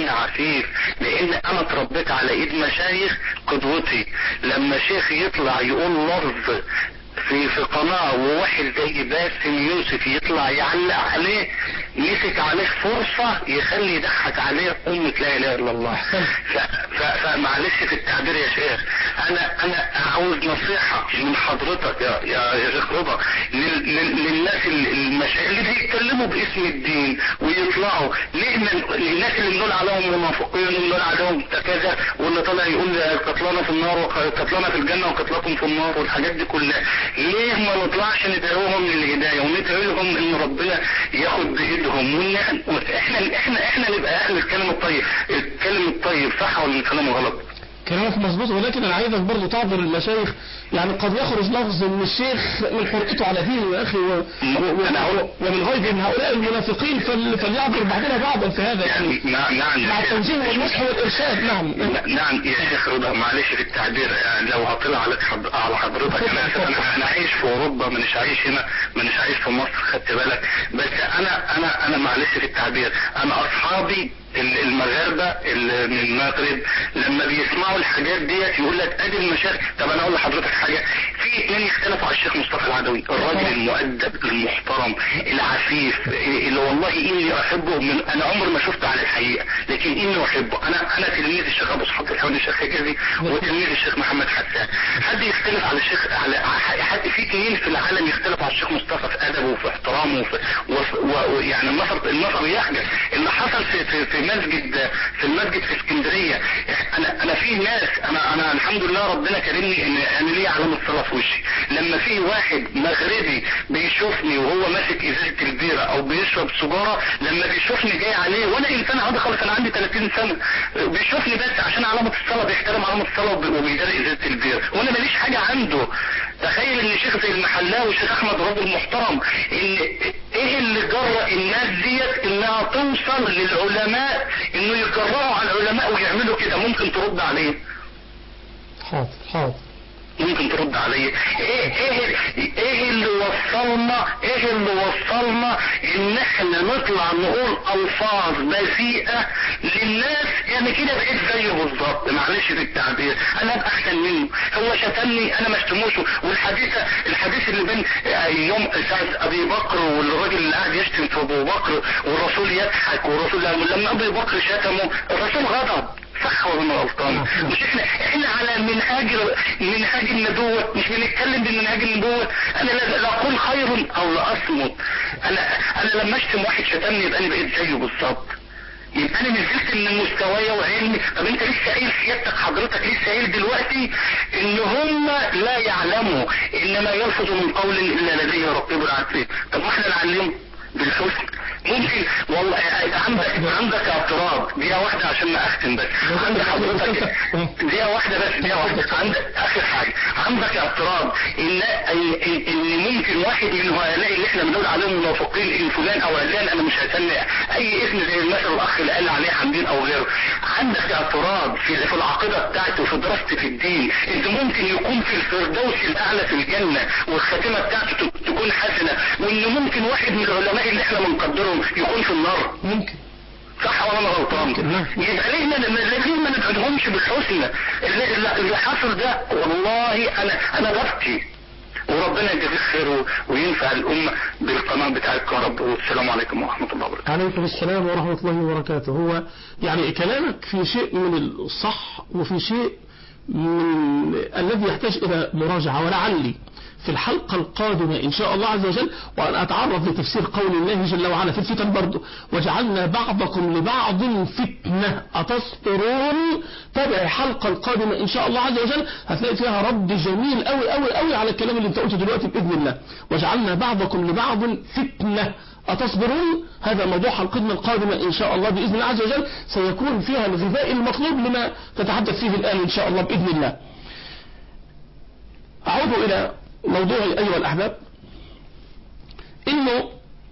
دين عفيف لان انا اتربيت على ايد مشايخ قدوتي لما شيخ يطلع يقول لفظ في في قناة وواحد زي باسم يوسف يطلع يعلق عليه مسك عليه فرصة يخلي يضحك عليه أمة لا إله إلا الله ف- ف- فمعلش في التعبير يا شيخ أنا أنا عاوز نصيحة من حضرتك يا يا يا شيخ رضا لل- لل- للناس ال- المشايخ اللي بيتكلموا باسم الدين ويطلعوا ليه من الناس اللي بنقول عليهم منافقين وبنقول عليهم كذا واللي طالع يقول قتلانا في النار وقتلانا في الجنة وقتلاكم في النار والحاجات دي كلها ليه ما نطلعش ندعوهم للهداية وندعو لهم ان ربنا ياخد بايدهم وان احنا احنا احنا نبقى اهل الكلام الطيب الكلام الطيب صح ولا الكلام غلط كلامك مظبوط ولكن انا عايزك برضه تعذر المشايخ يعني قد يخرج لفظ من الشيخ من حرقته على دينه يا اخي و... و... و... أنا هقول- ومن غير من هؤلاء المنافقين فل... فليعذر بعضنا بعضا في هذا يعني يعني نعم نعم مع التوجيه والنصح والارشاد نعم نعم يا شيخ رضا معلش في التعبير يعني لو هطلع عليك حض... على حضرتك انا اسف انا انا عايش في اوروبا مش عايش هنا مش عايش في مصر خدت بالك بس انا انا انا معلش في التعبير انا اصحابي ال- المغاربه ال- من المغرب لما بيسمعوا الحاجات ديت يقول لك ادي المشايخ طب انا اقول لحضرتك حاجه في اثنين يختلفوا على الشيخ مصطفى العدوي الراجل المؤدب المحترم العفيف اللي والله اني احبه من انا عمري ما شفته على الحقيقه لكن اني احبه انا انا تلميذ الشيخ ابو اسحاق الحوالي الشيخ حجازي وتلميذ الشيخ محمد حسان حد يختلف على الشيخ على حد في اثنين في العالم يختلفوا على الشيخ مصطفى في ادبه وفي احترامه وفي وفي- و- و- يعني النصر النصر يحجز اللي حصل في في, في مسجد في المسجد في اسكندريه انا انا في ناس انا انا الحمد لله ربنا كرمني ان انا ليا علامه صلاه في وشي لما في واحد مغربي بيشوفني وهو ماسك ازازه البيره او بيشرب سجاره لما بيشوفني جاي عليه وانا انسان عادي خالص انا عندي 30 سنه بيشوفني بس عشان علامه الصلاه بيحترم علامه الصلاه وبي- وبيداري ازازه البيره وانا ماليش حاجه عنده تخيل ان شيخ زي المحلاوي وشيخ احمد راجل محترم ان ايه اللي جرأ الناس ديت انها توصل للعلماء انه يجرأوا على العلماء ويعملوا كده ممكن ترد عليه حاضر حاضر ممكن ترد عليا ايه ايه ايه اللي وصلنا ايه اللي وصلنا ان احنا نطلع نقول الفاظ بذيئة للناس يعني كده بقيت زيه بالظبط معلش في التعبير انا ابقى احسن منه هو شتمني انا ما اشتموش والحديث الحديث اللي بين يوم ساعة ابي بكر والراجل اللي قاعد يشتم في ابو بكر والرسول يضحك والرسول لما ابي بكر شتمه الرسول غضب صح ولا انا غلطان مش احنا احنا على منهاج منهاج النبوة مش بنتكلم بمنهاج النبوة انا لا لا اقول خير او لا اصمت انا انا لما اشتم واحد شتمني يبقى انا بقيت زيه بالظبط يبقى انا نزلت من مستوايا وعلمي طب انت لسه قايل سيادتك حضرتك لسه قايل دلوقتي ان هم لا يعلموا انما يلفظ من قول الا لديه رقيب عتيد طب ما احنا نعلمه بالحسن ممكن والله عندك عندك اعتراض دقيقة واحدة عشان ما اختم بس عند حضرتك دقيقة واحدة بس دقيقة واحدة عندك اخر حاجة عندك اعتراض ان ان, إن ممكن واحد من هؤلاء اللي احنا بنقول عليهم منافقين ان فلان او علان انا مش هسمع اي اسم زي المثل الاخ اللي قال عليه حمدين او غيره عندك اعتراض في في العقيدة بتاعته في دراستي في الدين ان ممكن يكون في الفردوس الاعلى في الجنة والخاتمة بتاعته تكون حسنة وان ممكن واحد من العلماء اللي احنا بنقدرهم يكون في النار ممكن صح ولا انا غلطان نعم. يبقى ليه ما ليه ما ندعوهمش بالحسنى اللي, اللي- اللي حصل ده والله انا انا ببكي وربنا يجزيه خير و- وينفع الامه بالقناه بتاعتكم يا رب والسلام عليكم ورحمه الله وبركاته عليكم السلام ورحمة الله وبركاته هو يعني كلامك في شيء من الصح وفي شيء من الذي يحتاج إلى مراجعة ولعلي في الحلقة القادمة إن شاء الله عز وجل وأن أتعرض لتفسير قول الله جل وعلا في الفتن برضه وجعلنا بعضكم لبعض فتنة أتصبرون تابع الحلقة القادمة إن شاء الله عز وجل هتلاقي فيها رد جميل أوي أوي أوي على الكلام اللي أنت قلته دلوقتي بإذن الله وجعلنا بعضكم لبعض فتنة أتصبرون هذا موضوع حلقتنا القادمة إن شاء الله بإذن الله عز وجل سيكون فيها الغذاء المطلوب لما تتحدث فيه الآن إن شاء الله بإذن الله أعود إلى موضوعي أيها الأحباب إنه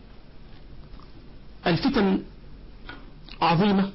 الفتن عظيمة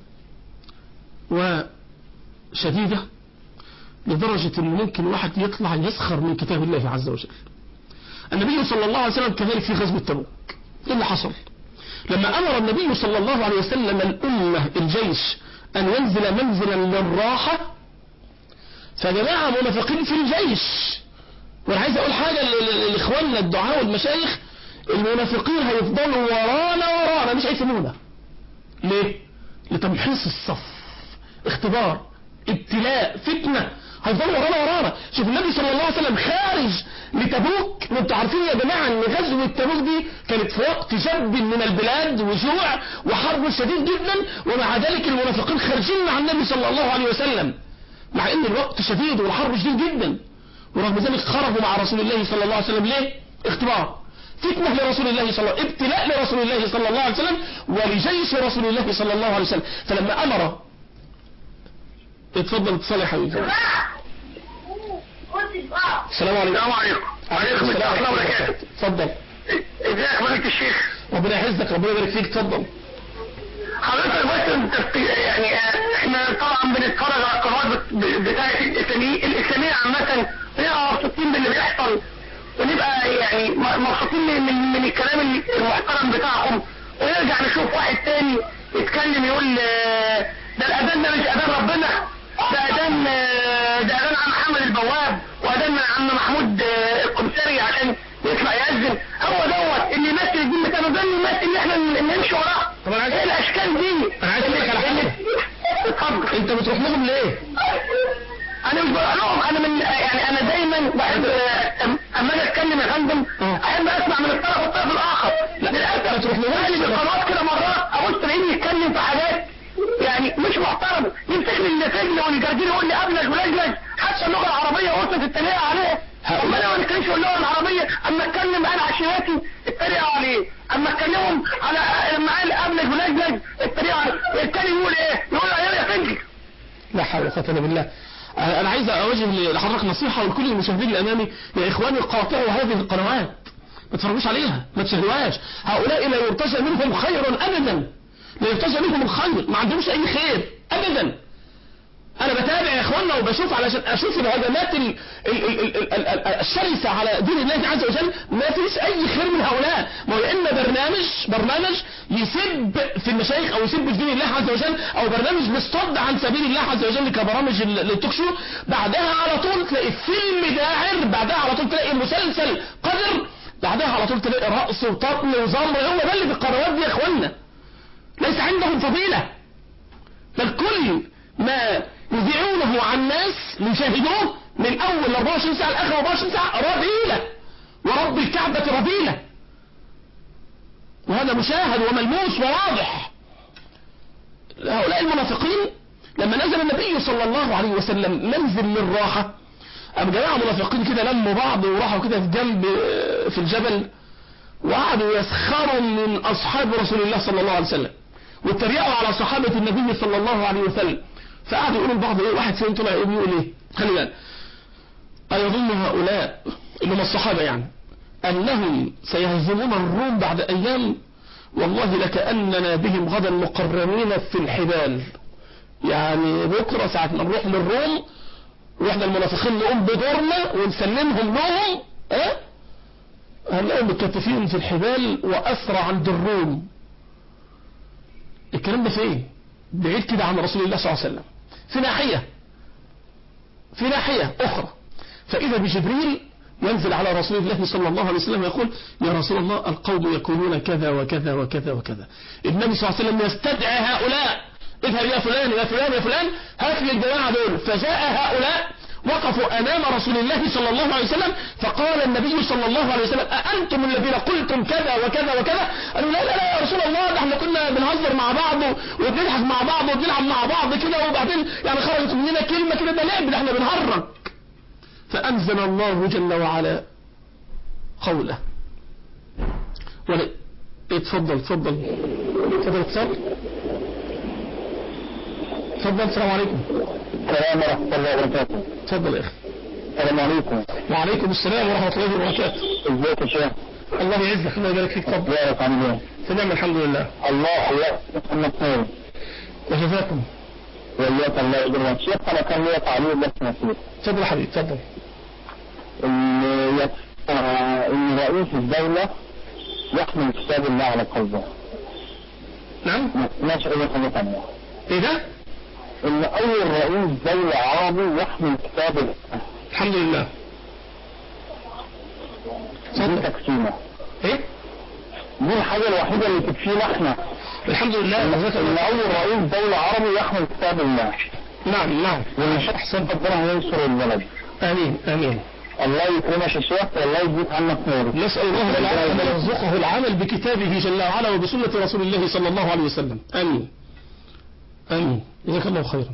وشديدة لدرجة أن ممكن واحد يطلع يسخر من كتاب الله عز وجل النبي صلى الله عليه وسلم كذلك في غزوة تبوك ايه اللي حصل لما امر النبي صلى الله عليه وسلم الامة الجيش أن ينزل منزلا للراحة فجماعة منافقين في الجيش وانا عايز اقول حاجة ل- ل- لاخواننا الدعاء والمشايخ المنافقين هيفضلوا ورانا ورانا مش هيسيبونا ليه لتمحيص الصف اختبار ابتلاء فتنة هيفضلوا ورانا ورانا شوف النبي صلى الله عليه وسلم خارج لتبوك وانتوا عارفين يا جماعة ان غزوة تبوك دي كانت في وقت جب من البلاد وجوع وحرب شديد جدا ومع ذلك المنافقين خارجين مع النبي صلى الله عليه وسلم مع ان الوقت شديد والحرب شديد جدا ورغم ذلك خرجوا مع رسول الله صلى الله عليه وسلم ليه اختبار فتنة لرسول الله صلى الله عليه وسلم ابتلاء لرسول الله صلى الله عليه وسلم ولجيش رسول الله صلى الله عليه وسلم فلما امر اتفضل اتصال يا حبيبي السلام عليكم السلام عليكم وعليكم السلام ورحمة الله وبركاته اتفضل ازيك فضيلة الشيخ ربنا يعزك ربنا يبارك فيك اتفضل حضرتك بس انت يعني آه، احنا طبعا بنتفرج على القنوات بت- بتاعت الاسلامية الاسلامية عامة بنبقى مبسوطين باللي بيحصل ونبقى يعني م- مبسوطين من, من, من الكلام المحترم بتاعهم ونرجع نشوف واحد تاني يتكلم يقول آه، ده الاذان ده مش اذان ربنا ده اذان آه، ده اذان عم محمد البواب واذان عم محمود آه، القمسري عشان يطلع يأذن هو دوت اللي يمثل الدين بتاعنا ده اللي يمثل اللي احنا نمشي وراه طب أنا عايز- ايه الاشكال دي أنا عايز أقول لك على حاجة. اتفضل انت بتروح لهم ليه انا مش بقول لهم انا من يعني انا دايما بحب أم- اما اجي اتكلم يا فندم اه. احب اسمع من الطرف والطرف الاخر لا، للاسف ما تروح لهمش. يعني بالقنوات كده مرات ابص تلاقيني يتكلم في حاجات يعني مش محترمه يمسكني السجن والجرجير يقول لي ابلج ولجلج حتى اللغه العربيه وصلت التريقه عليه هؤلاء- اما انا ما نتكلمش اللغه العربيه اما اتكلم انا عشيرتي اتريقوا عليه اما اتكلمهم على لما قال ابلج ولجلج اتريقوا عليه التاني يقول ايه؟ يقول يا يا فنجي لا حول ولا قوه الا بالله انا عايز اوجه لحضرتك نصيحه ولكل المشاهدين اللي امامي يا اخواني قاطعوا هذه القنوات ما تتفرجوش عليها ما تشاهدوهاش هؤلاء لا يرتجى منهم خير ابدا لا يرتجى منهم الخير ما عندهمش اي خير ابدا انا بتابع يا اخوانا وبشوف علشان اشوف الهجمات ال- ال- ال- ال- ال- ال- الشرسه على دين الله عز وجل ما فيش اي خير من هؤلاء ما هو يا اما برنامج برنامج يسب في المشايخ او يسب في دين الله عز وجل او برنامج مصطد عن سبيل الله عز وجل كبرامج ال- التوك شو بعدها على طول تلاقي فيلم داعر بعدها على طول تلاقي مسلسل قذر بعدها على طول تلاقي رقص وطبل وزمر هو ده اللي في القنوات دي يا اخوانا ليس عندهم فضيله بل كل ما يذيعونه عن ناس يشاهدوه من اول 24 ساعه لاخر 24 ساعه رذيله ورب الكعبه رذيله وهذا مشاهد وملموس وواضح هؤلاء المنافقين لما نزل النبي صلى الله عليه وسلم منزل للراحه أم جماعة منافقين كده لموا بعض وراحوا كده في جنب آه، في الجبل وقعدوا يسخروا من أصحاب رسول الله صلى الله عليه وسلم واتريقوا على صحابة النبي صلى الله عليه وسلم فقعدوا يقولوا لبعض ايه واحد فيهم طلع ايه بيقول ايه خلي بالك أيظن هؤلاء اللي هم الصحابة يعني أنهم سيهزمون الروم بعد أيام والله لكأننا بهم غدا مقرنين في الحبال يعني بكرة ساعة ما نروح للروم واحنا المنافقين نقوم بدورنا ونسلمهم لهم اه هنلاقيهم متكتفين في الحبال وأسرى عند الروم الكلام ده فين بعيد كده عن رسول الله صلى الله عليه وسلم في ناحية في ناحية أخرى فإذا بجبريل ينزل على رسول الله صلى الله عليه وسلم يقول يا رسول الله القوم يكونون كذا وكذا وكذا وكذا النبي صلى الله عليه وسلم يستدعي هؤلاء اذهب يا فلان يا فلان يا فلان هات لي الجماعة دول فجاء هؤلاء وقفوا أمام رسول الله صلى الله عليه وسلم فقال النبي صلى الله عليه وسلم أأنتم الذين قلتم كذا وكذا وكذا قالوا لا لا لا يا رسول الله ده احنا كنا بنهزر مع بعض وبنضحك مع بعض وبنلعب مع بعض كده وبعدين يعني خرجت مننا كلمة كده ده لعب ده احنا بنهرج فأنزل الله جل وعلا قوله ولا اتفضل اتفضل اتفضل اتصل اتفضل السلام عليكم السلام ورحمة الله وبركاته اتفضل يا اخي السلام عليكم وعليكم السلام ورحمة الله وبركاته ازيك يا شيخ الله يعزك الله يبارك فيك اتفضل ازيك عامل ايه تمام الحمد لله الله الله محمد خير وجزاكم وإياك الله يجزاك شيخ أنا كان ليا تعليق بس نسيت اتفضل يا حبيبي اتفضل إن يت- آه، إن رئيس الدولة يحمل كتاب الله على قلبه نعم ما سمعش أي حاجة تانية ايه ده ان اول رئيس دولة عربي يحمل كتاب الله الحمد لله دي تكفينا ايه دي الحاجة الوحيدة اللي تكفينا احنا الحمد لله جزاك ان الله اول رئيس دولة عربي يحمل كتاب الله نعم نعم وان شاء الله ربنا هينصر البلد امين امين الله يكرمك يا شيخ والله يجيب عنك نور نسأل الله تعالى أن يرزقه العمل بكتابه جل وعلا وبسنة رسول الله صلى الله عليه وسلم آمين آمين جزاك الله خيرا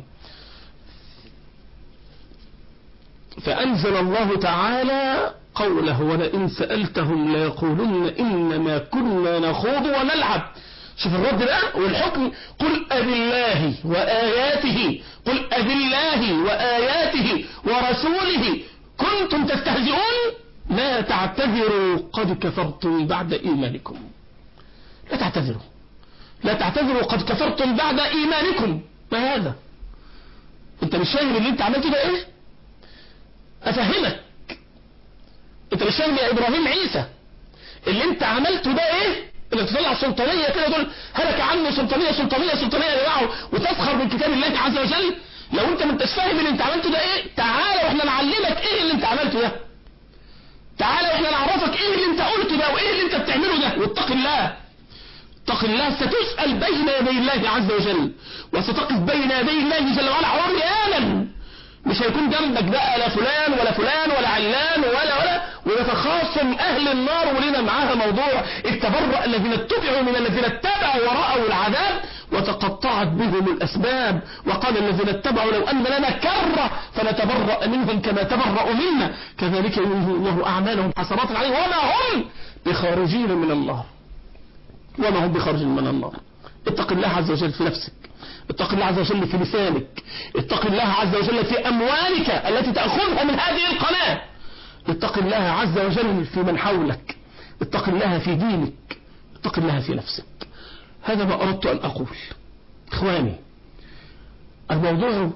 فأنزل الله تعالى قوله ولئن سألتهم ليقولن إنما كنا نخوض ونلعب شوف الرد بقى والحكم قل أبالله وآياته قل أبالله وآياته ورسوله كنتم تستهزئون لا تعتذروا قد كفرتم بعد إيمانكم لا تعتذروا لا تعتذروا قد كفرتم بعد إيمانكم ما هذا انت مش فاهم اللي انت عملته ده ايه افهمك انت مش فاهم يا ابراهيم عيسى اللي انت عملته ده ايه اللي تطلع سلطانية كده دول هلك عنه سلطانية سلطانية سلطانية يا جماعه وتسخر من كتاب الله عز وجل لو انت ما انتش فاهم اللي انت عملته ده ايه تعالى واحنا نعلمك ايه اللي انت عملته ده تعالى واحنا نعرفك ايه اللي انت قلته ده وايه اللي انت بتعمله ده واتق الله اتق الله ستسأل بين يدي الله عز وجل وستقف بين يدي الله جل وعلا عريانا مش هيكون جنبك بقى لا فلان ولا فلان ولا علان ولا ولا ويتخاصم اهل النار ولنا معاها موضوع التبرأ الذين اتبعوا من الذين اتبعوا ورأوا العذاب وتقطعت بهم الاسباب وقال الذين اتبعوا لو ان لنا كرة فنتبرأ منهم كما تبرأوا منا كذلك ينهي الله اعمالهم حسرات عليه وما هم بخارجين من النار وما هم بخارج من النار اتق الله عز وجل في نفسك اتق الله عز وجل في لسانك اتق الله عز وجل في أموالك التي تأخذها من هذه القناة اتق الله عز وجل في من حولك اتق الله في دينك اتق الله في نفسك هذا ما أردت أن أقول إخواني الموضوع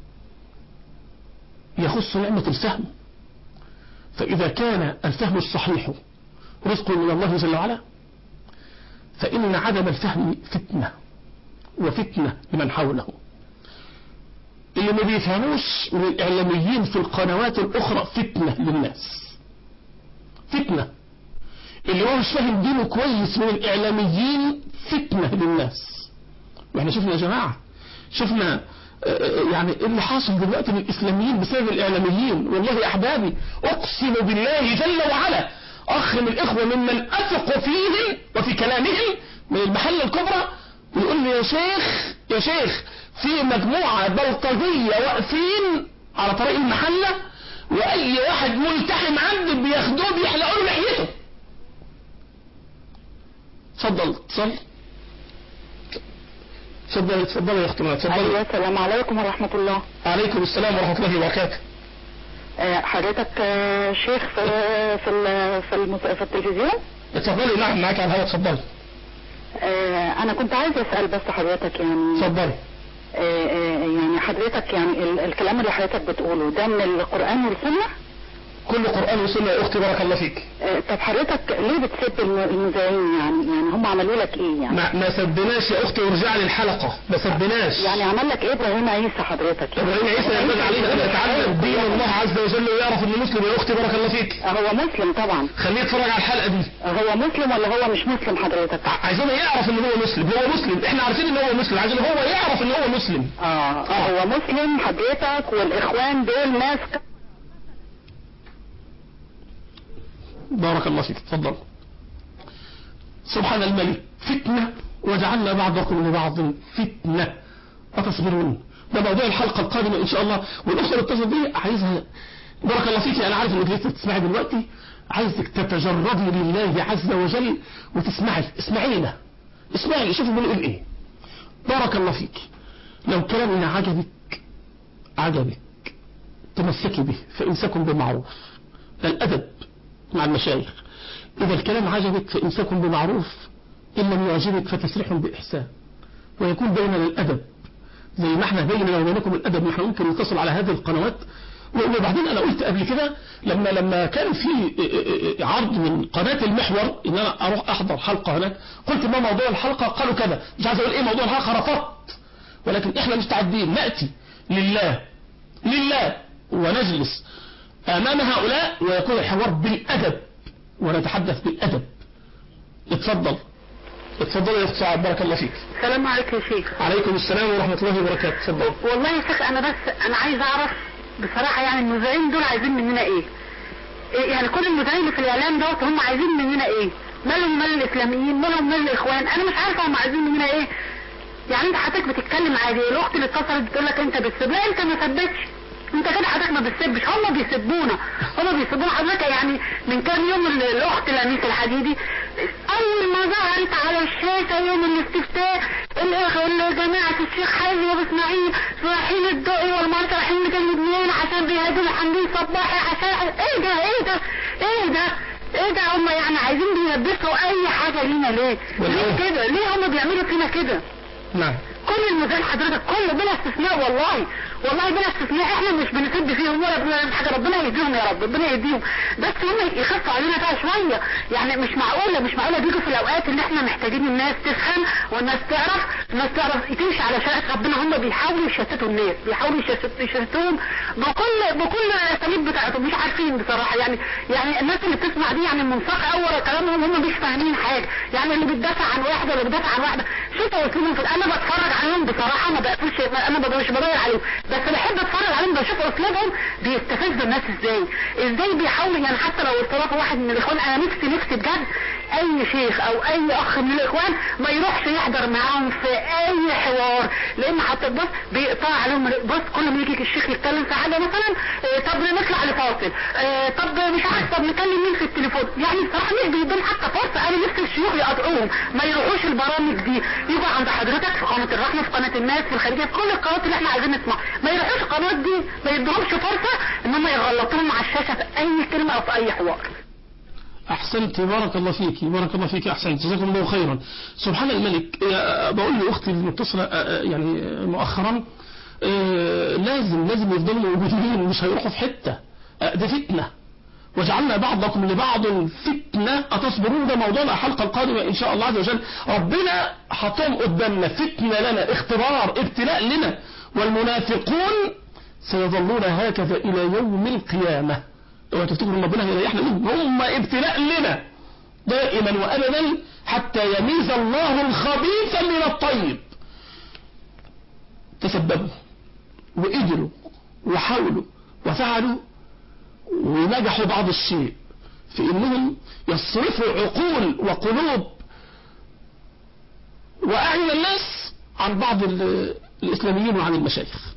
يخص نعمة الفهم فإذا كان الفهم الصحيح رزق من الله جل وعلا فإن عدم الفهم فتنة وفتنة لمن حوله اللي ما بيفهموش من الإعلاميين في القنوات الأخرى فتنة للناس فتنة اللي هو مش فاهم دينه كويس من الإعلاميين فتنة للناس واحنا شفنا يا جماعة شفنا يعني اللي حاصل دلوقتي للإسلاميين بسبب الإعلاميين والله يا أحبابي أقسم بالله جل وعلا أخ من الإخوة ممن أثق فيهم وفي كلامهم من المحلة الكبرى يقول لي يا شيخ يا شيخ في مجموعة بلطجية واقفين على طريق المحلة وأي واحد ملتحم عند بياخدوه بيحلقوا له لحيته اتفضل اتصل اتفضل اتفضل يا اختي منى اتفضل ايوه السلام عليكم ورحمة الله عليكم السلام ورحمة الله وبركاته آه، حضرتك آه، شيخ في في ال- في, المس... في التلفزيون اتفضلي نعم معاك على الهواء اتفضلي آه، انا كنت عايز اسال بس حضرتك يعني اتفضلي آه، آه، يعني حضرتك يعني ال- الكلام اللي حضرتك بتقوله ده من القرآن والسنة كل قرآن وسنة يا اختي بارك الله فيك آه، طب حضرتك ليه بتسب الم- المذيعين يعني يعني هم عملوا لك ايه يعني ما, ما سبناش يا اختي وارجع لي الحلقة ما سبناش يعني عمل لك ايه ابراهيم عيسى حضرتك ابراهيم عيسى ينبغي عليه ان يتعلم دين الله عز وجل ويعرف انه مسلم يا اختي بارك الله فيك هو مسلم طبعا خليه يتفرج على الحلقة دي هو مسلم ولا هو مش مسلم حضرتك ع- عايزينه يعرف ان هو مسلم هو مسلم احنا عارفين ان هو مسلم عايزين هو يعرف ان هو مسلم اه آه. هو مسلم حضرتك والاخوان دول ناس ك- بارك الله فيك تفضل سبحان الملك فتنة وجعلنا بعضكم لبعض فتنة أتصبرون ده موضوع الحلقة القادمة إن شاء الله والأخرى اللي اتصل بي عايزها بارك الله فيك أنا عارف إنك لسه بتسمعي دلوقتي عايزك تتجردي لله عز وجل وتسمعي اسمعينا اسمعي شوفي بنقول إيه بارك الله فيك لو كلامنا عجبك عجبك تمسكي به فإمسكم بمعروف ده الأدب مع المشايخ إذا الكلام عجبك فإمسكم بمعروف إن لم يعجبك فتسرح بإحسان ويكون بيننا الأدب زي ما احنا بيننا وبينكم الأدب نحن ممكن نتصل على هذه القنوات وبعدين أنا قلت قبل كده لما لما كان في عرض من قناة المحور إن أنا أروح أحضر حلقة هناك قلت ما موضوع الحلقة قالوا كذا مش عايز أقول إيه موضوع الحلقة رفضت ولكن احنا مستعدين نأتي لله لله ونجلس أمام هؤلاء ويكون الحوار بالأدب ونتحدث بالأدب اتفضل اتفضل يا اخت سعاد بارك الله فيك السلام عليكم يا شيخ عليكم السلام ورحمة الله وبركاته اتفضل والله يا شيخ انا بس انا عايز اعرف بصراحة يعني المذيعين دول عايزين مننا ايه إيه يعني كل المذيعين اللي في الاعلام دوت هم عايزين مننا ايه مالهم مال الاسلاميين مالهم مال الاخوان انا مش عارفة هم عايزين مننا ايه يعني انت حضرتك بتتكلم عادي الاخت اللي اتصلت بتقول لك انت بتسب لا انت ما سبتش انت كده حضرتك ما بتسبش هم بيسبونا هم بيسبونا حضرتك يعني من كام يوم ال- الاخت لميس الحديدي اول ما ظهرت على الشاشة يوم الاستفتاء الاخ جماعة الشيخ حازم وابو اسماعيل رايحين الدقي والمرة رايحين ميدان لبنان عشان بيهاجموا الحمدين صباحي عشان ايه ده ايه ده ايه ده ايه ده هم يعني عايزين بيلبسوا اي حاجة لينا ليه ليه كده ليه هم بيعملوا فينا كده نعم كل المذيعين حضرتك كله بلا استثناء والله والله بلا استثناء احنا مش بنسد فيهم ولا بنعمل حاجه ربنا يهديهم يا رب ربنا يهديهم بس هم يخفوا علينا بقى شويه يعني مش معقوله مش معقوله بيجوا في الاوقات اللي احنا محتاجين الناس تفهم والناس تعرف الناس تعرف تمشي على شريعه ربنا هم بيحاولوا يشتتوا الناس بيحاولوا يشتت- يشتتوهم بكل بكل الاساليب بتاعتهم مش عارفين بصراحه يعني يعني الناس اللي بتسمع دي يعني منساقه اول كلامهم هم مش فاهمين حاجه يعني اللي بتدافع عن واحده اللي بتدافع عن واحده شوفوا اسلوبهم في انا بتفرج عليهم بصراحه ما بقفلش انا ما مش بدور عليهم بس بحب اتفرج عليهم بشوف اسلوبهم بيستفزوا الناس ازاي ازاي بيحاولوا يعني حتى لو استضاف واحد من الاخوان انا نفسي نفسي بجد اي شيخ او اي اخ من الاخوان ما يروحش يحضر معاهم في اي حوار لان حتى بص بيقطع عليهم بص كل ما يجي الشيخ يتكلم في حاجه مثلا آه، طب نطلع لفاصل آه، طب مش عارف طب نكلم مين في التليفون يعني بصراحه مش بيدون حتى فرصه انا نفسي الشيوخ يقطعوهم ما يروحوش البرامج دي يجوا عند حضرتك في قناه الرحمه في قناه الناس في الخارجيه في كل القنوات اللي احنا عايزين نسمع ما يروحوش القنوات دي ما يدوهمش فرصه ان هم يغلطوهم على الشاشه في اي كلمه او في اي حوار أحسنت بارك الله فيك بارك الله فيك أحسنت جزاكم الله خيرا سبحان الملك يا- بقول لأختي المتصلة آه، آه، يعني مؤخرا آه، لازم لازم يفضلوا موجودين مش هيروحوا في حتة آه، دي فتنة وجعلنا بعضكم لبعض فتنة أتصبرون ده موضوع الحلقة القادمة إن شاء الله عز وجل ربنا حطهم قدامنا فتنة لنا اختبار ابتلاء لنا والمنافقون سيظلون هكذا إلى يوم القيامة اوعى تفتكروا ان ربنا هيريحنا منهم هم ابتلاء لنا دائما وابدا حتى يميز الله الخبيث من الطيب تسببوا وقدروا وحاولوا وفعلوا ونجحوا بعض الشيء في انهم يصرفوا عقول وقلوب واعين الناس عن بعض ال- الاسلاميين وعن المشايخ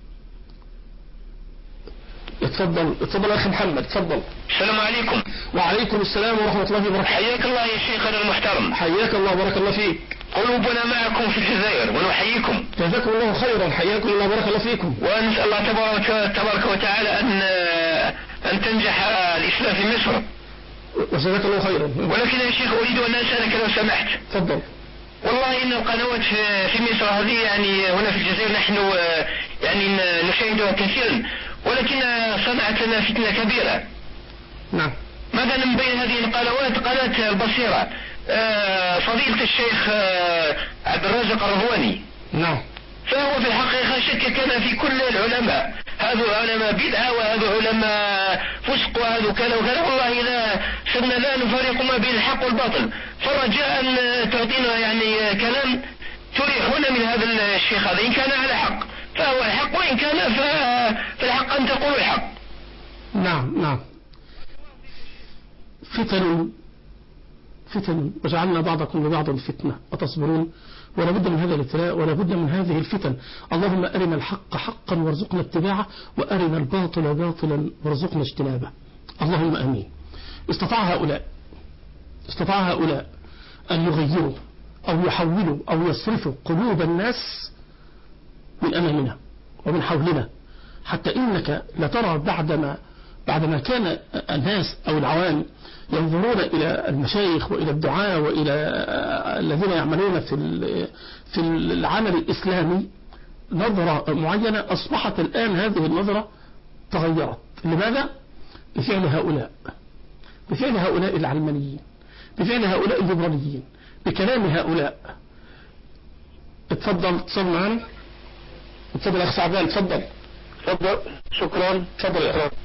اتفضل اتفضل يا اخي محمد اتفضل السلام عليكم وعليكم السلام ورحمة الله وبركاته حياك الله يا شيخنا المحترم حياك الله بارك الله فيك قلوبنا معكم في الجزائر ونحييكم جزاكم الله خيرا حياكم الله بارك الله فيكم ونسأل الله تبارك, تبارك وتعالى أن أن تنجح الإسلام في مصر وجزاك الله خيرا ولكن يا شيخ أريد أن أسألك لو سمحت تفضل والله إن القنوات في في مصر هذه يعني هنا في الجزائر نحن آه، يعني ن- نشاهدها كثيرا ولكن صنعت لنا فتنة كبيرة نعم مثلا من بين هذه القنوات قناة البصيرة آه، فضيلة الشيخ آه، عبد الرازق الرهواني نعم فهو في الحقيقة شككنا في كل العلماء هذو علماء بدعة وهذو علماء فسق وهذو كذا وكذا والله إذا صرنا لا نفرق ما بين الحق والباطل فرجاء أن تعطينا يعني كلام تريحنا من هذا الشيخ هذا إن كان على حق فهو الحق وإن كان ف- فالحق أن تقول الحق نعم نعم فتن فتن وجعلنا بعضكم لبعض فتنة أتصبرون ولا بد من هذا الابتلاء ولا بد من هذه الفتن اللهم أرنا الحق حقا وارزقنا اتباعه وأرنا الباطل باطلا وارزقنا اجتنابه اللهم آمين استطاع هؤلاء استطاع هؤلاء أن يغيروا أو يحولوا أو يصرفوا قلوب الناس من أمامنا ومن حولنا حتى إنك لترى بعدما بعدما كان الناس أو العوام ينظرون إلى المشايخ وإلى الدعاة وإلى الذين يعملون في ال- في العمل الإسلامي نظرة معينة أصبحت الآن هذه النظرة تغيرت لماذا؟ بفعل هؤلاء بفعل هؤلاء العلمانيين بفعل هؤلاء الليبراليين بكلام هؤلاء اتفضل اتصل معنا اتفضل يا اخ شعبان اتفضل اتفضل شكرا اتفضل يا اخ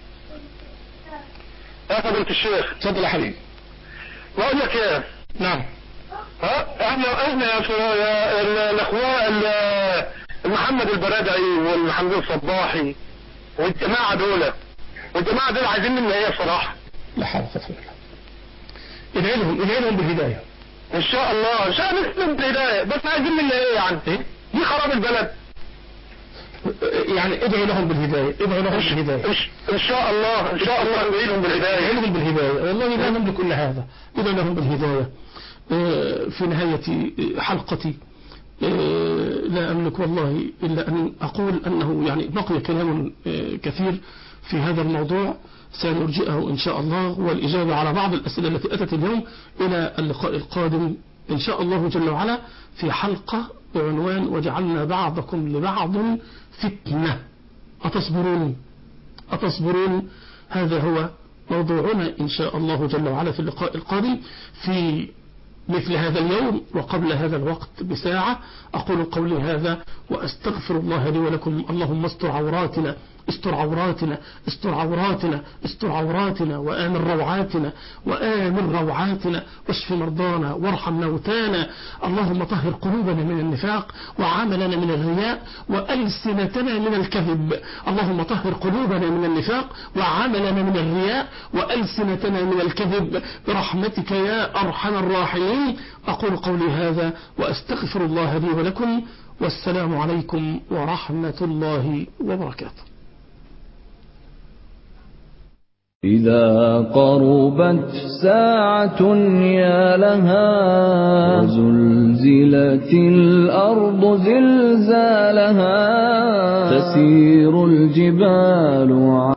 يا فضيلة الشيخ اتفضل يا حبيبي بقول لك ايه نعم ها احنا احنا يا شو- يا ال- الاخوان ال- محمد البرادعي والمحمد الصباحي والجماعه دول والجماعه دول عايزين منا ايه بصراحه لا حول ولا قوة الا بالله ادعي لهم ادعي لهم بالهداية ان شاء الله ان شاء الله نسلم بالهدايه بس عايزين منا ايه يعني ايه دي خراب البلد يعني ادعوا لهم بالهداية ادعوا لهم بالهداية إن- ان شاء الله ان شاء الله ندعي لهم بالهدايه ادعوا لهم بالهداية والله لا نملك إلا هذا ادعوا لهم بالهداية آه، في نهاية حلقتي آه، لا أملك والله إلا أن أقول أنه يعني بقي كلام آه، كثير في هذا الموضوع سنرجئه إن شاء الله والإجابة على بعض الأسئلة التي أتت اليوم إلى اللقاء القادم إن شاء الله جل وعلا في حلقة بعنوان وجعلنا بعضكم لبعض فتنة أتصبرون أتصبرون هذا هو موضوعنا إن شاء الله جل وعلا في اللقاء القادم في مثل هذا اليوم وقبل هذا الوقت بساعة أقول قولي هذا وأستغفر الله لي ولكم اللهم استر عوراتنا استر عوراتنا استر عوراتنا استر عوراتنا وآمن روعاتنا وآمن روعاتنا واشف مرضانا وارحم موتانا اللهم طهر قلوبنا من النفاق وعملنا من الرياء وألسنتنا من الكذب اللهم طهر قلوبنا من النفاق وعملنا من الرياء وألسنتنا من الكذب برحمتك يا أرحم الراحمين أقول قولي هذا وأستغفر الله لي ولكم والسلام عليكم ورحمة الله وبركاته إذا قربت ساعة يا لها وزلزلت الأرض زلزالها تسير الجبال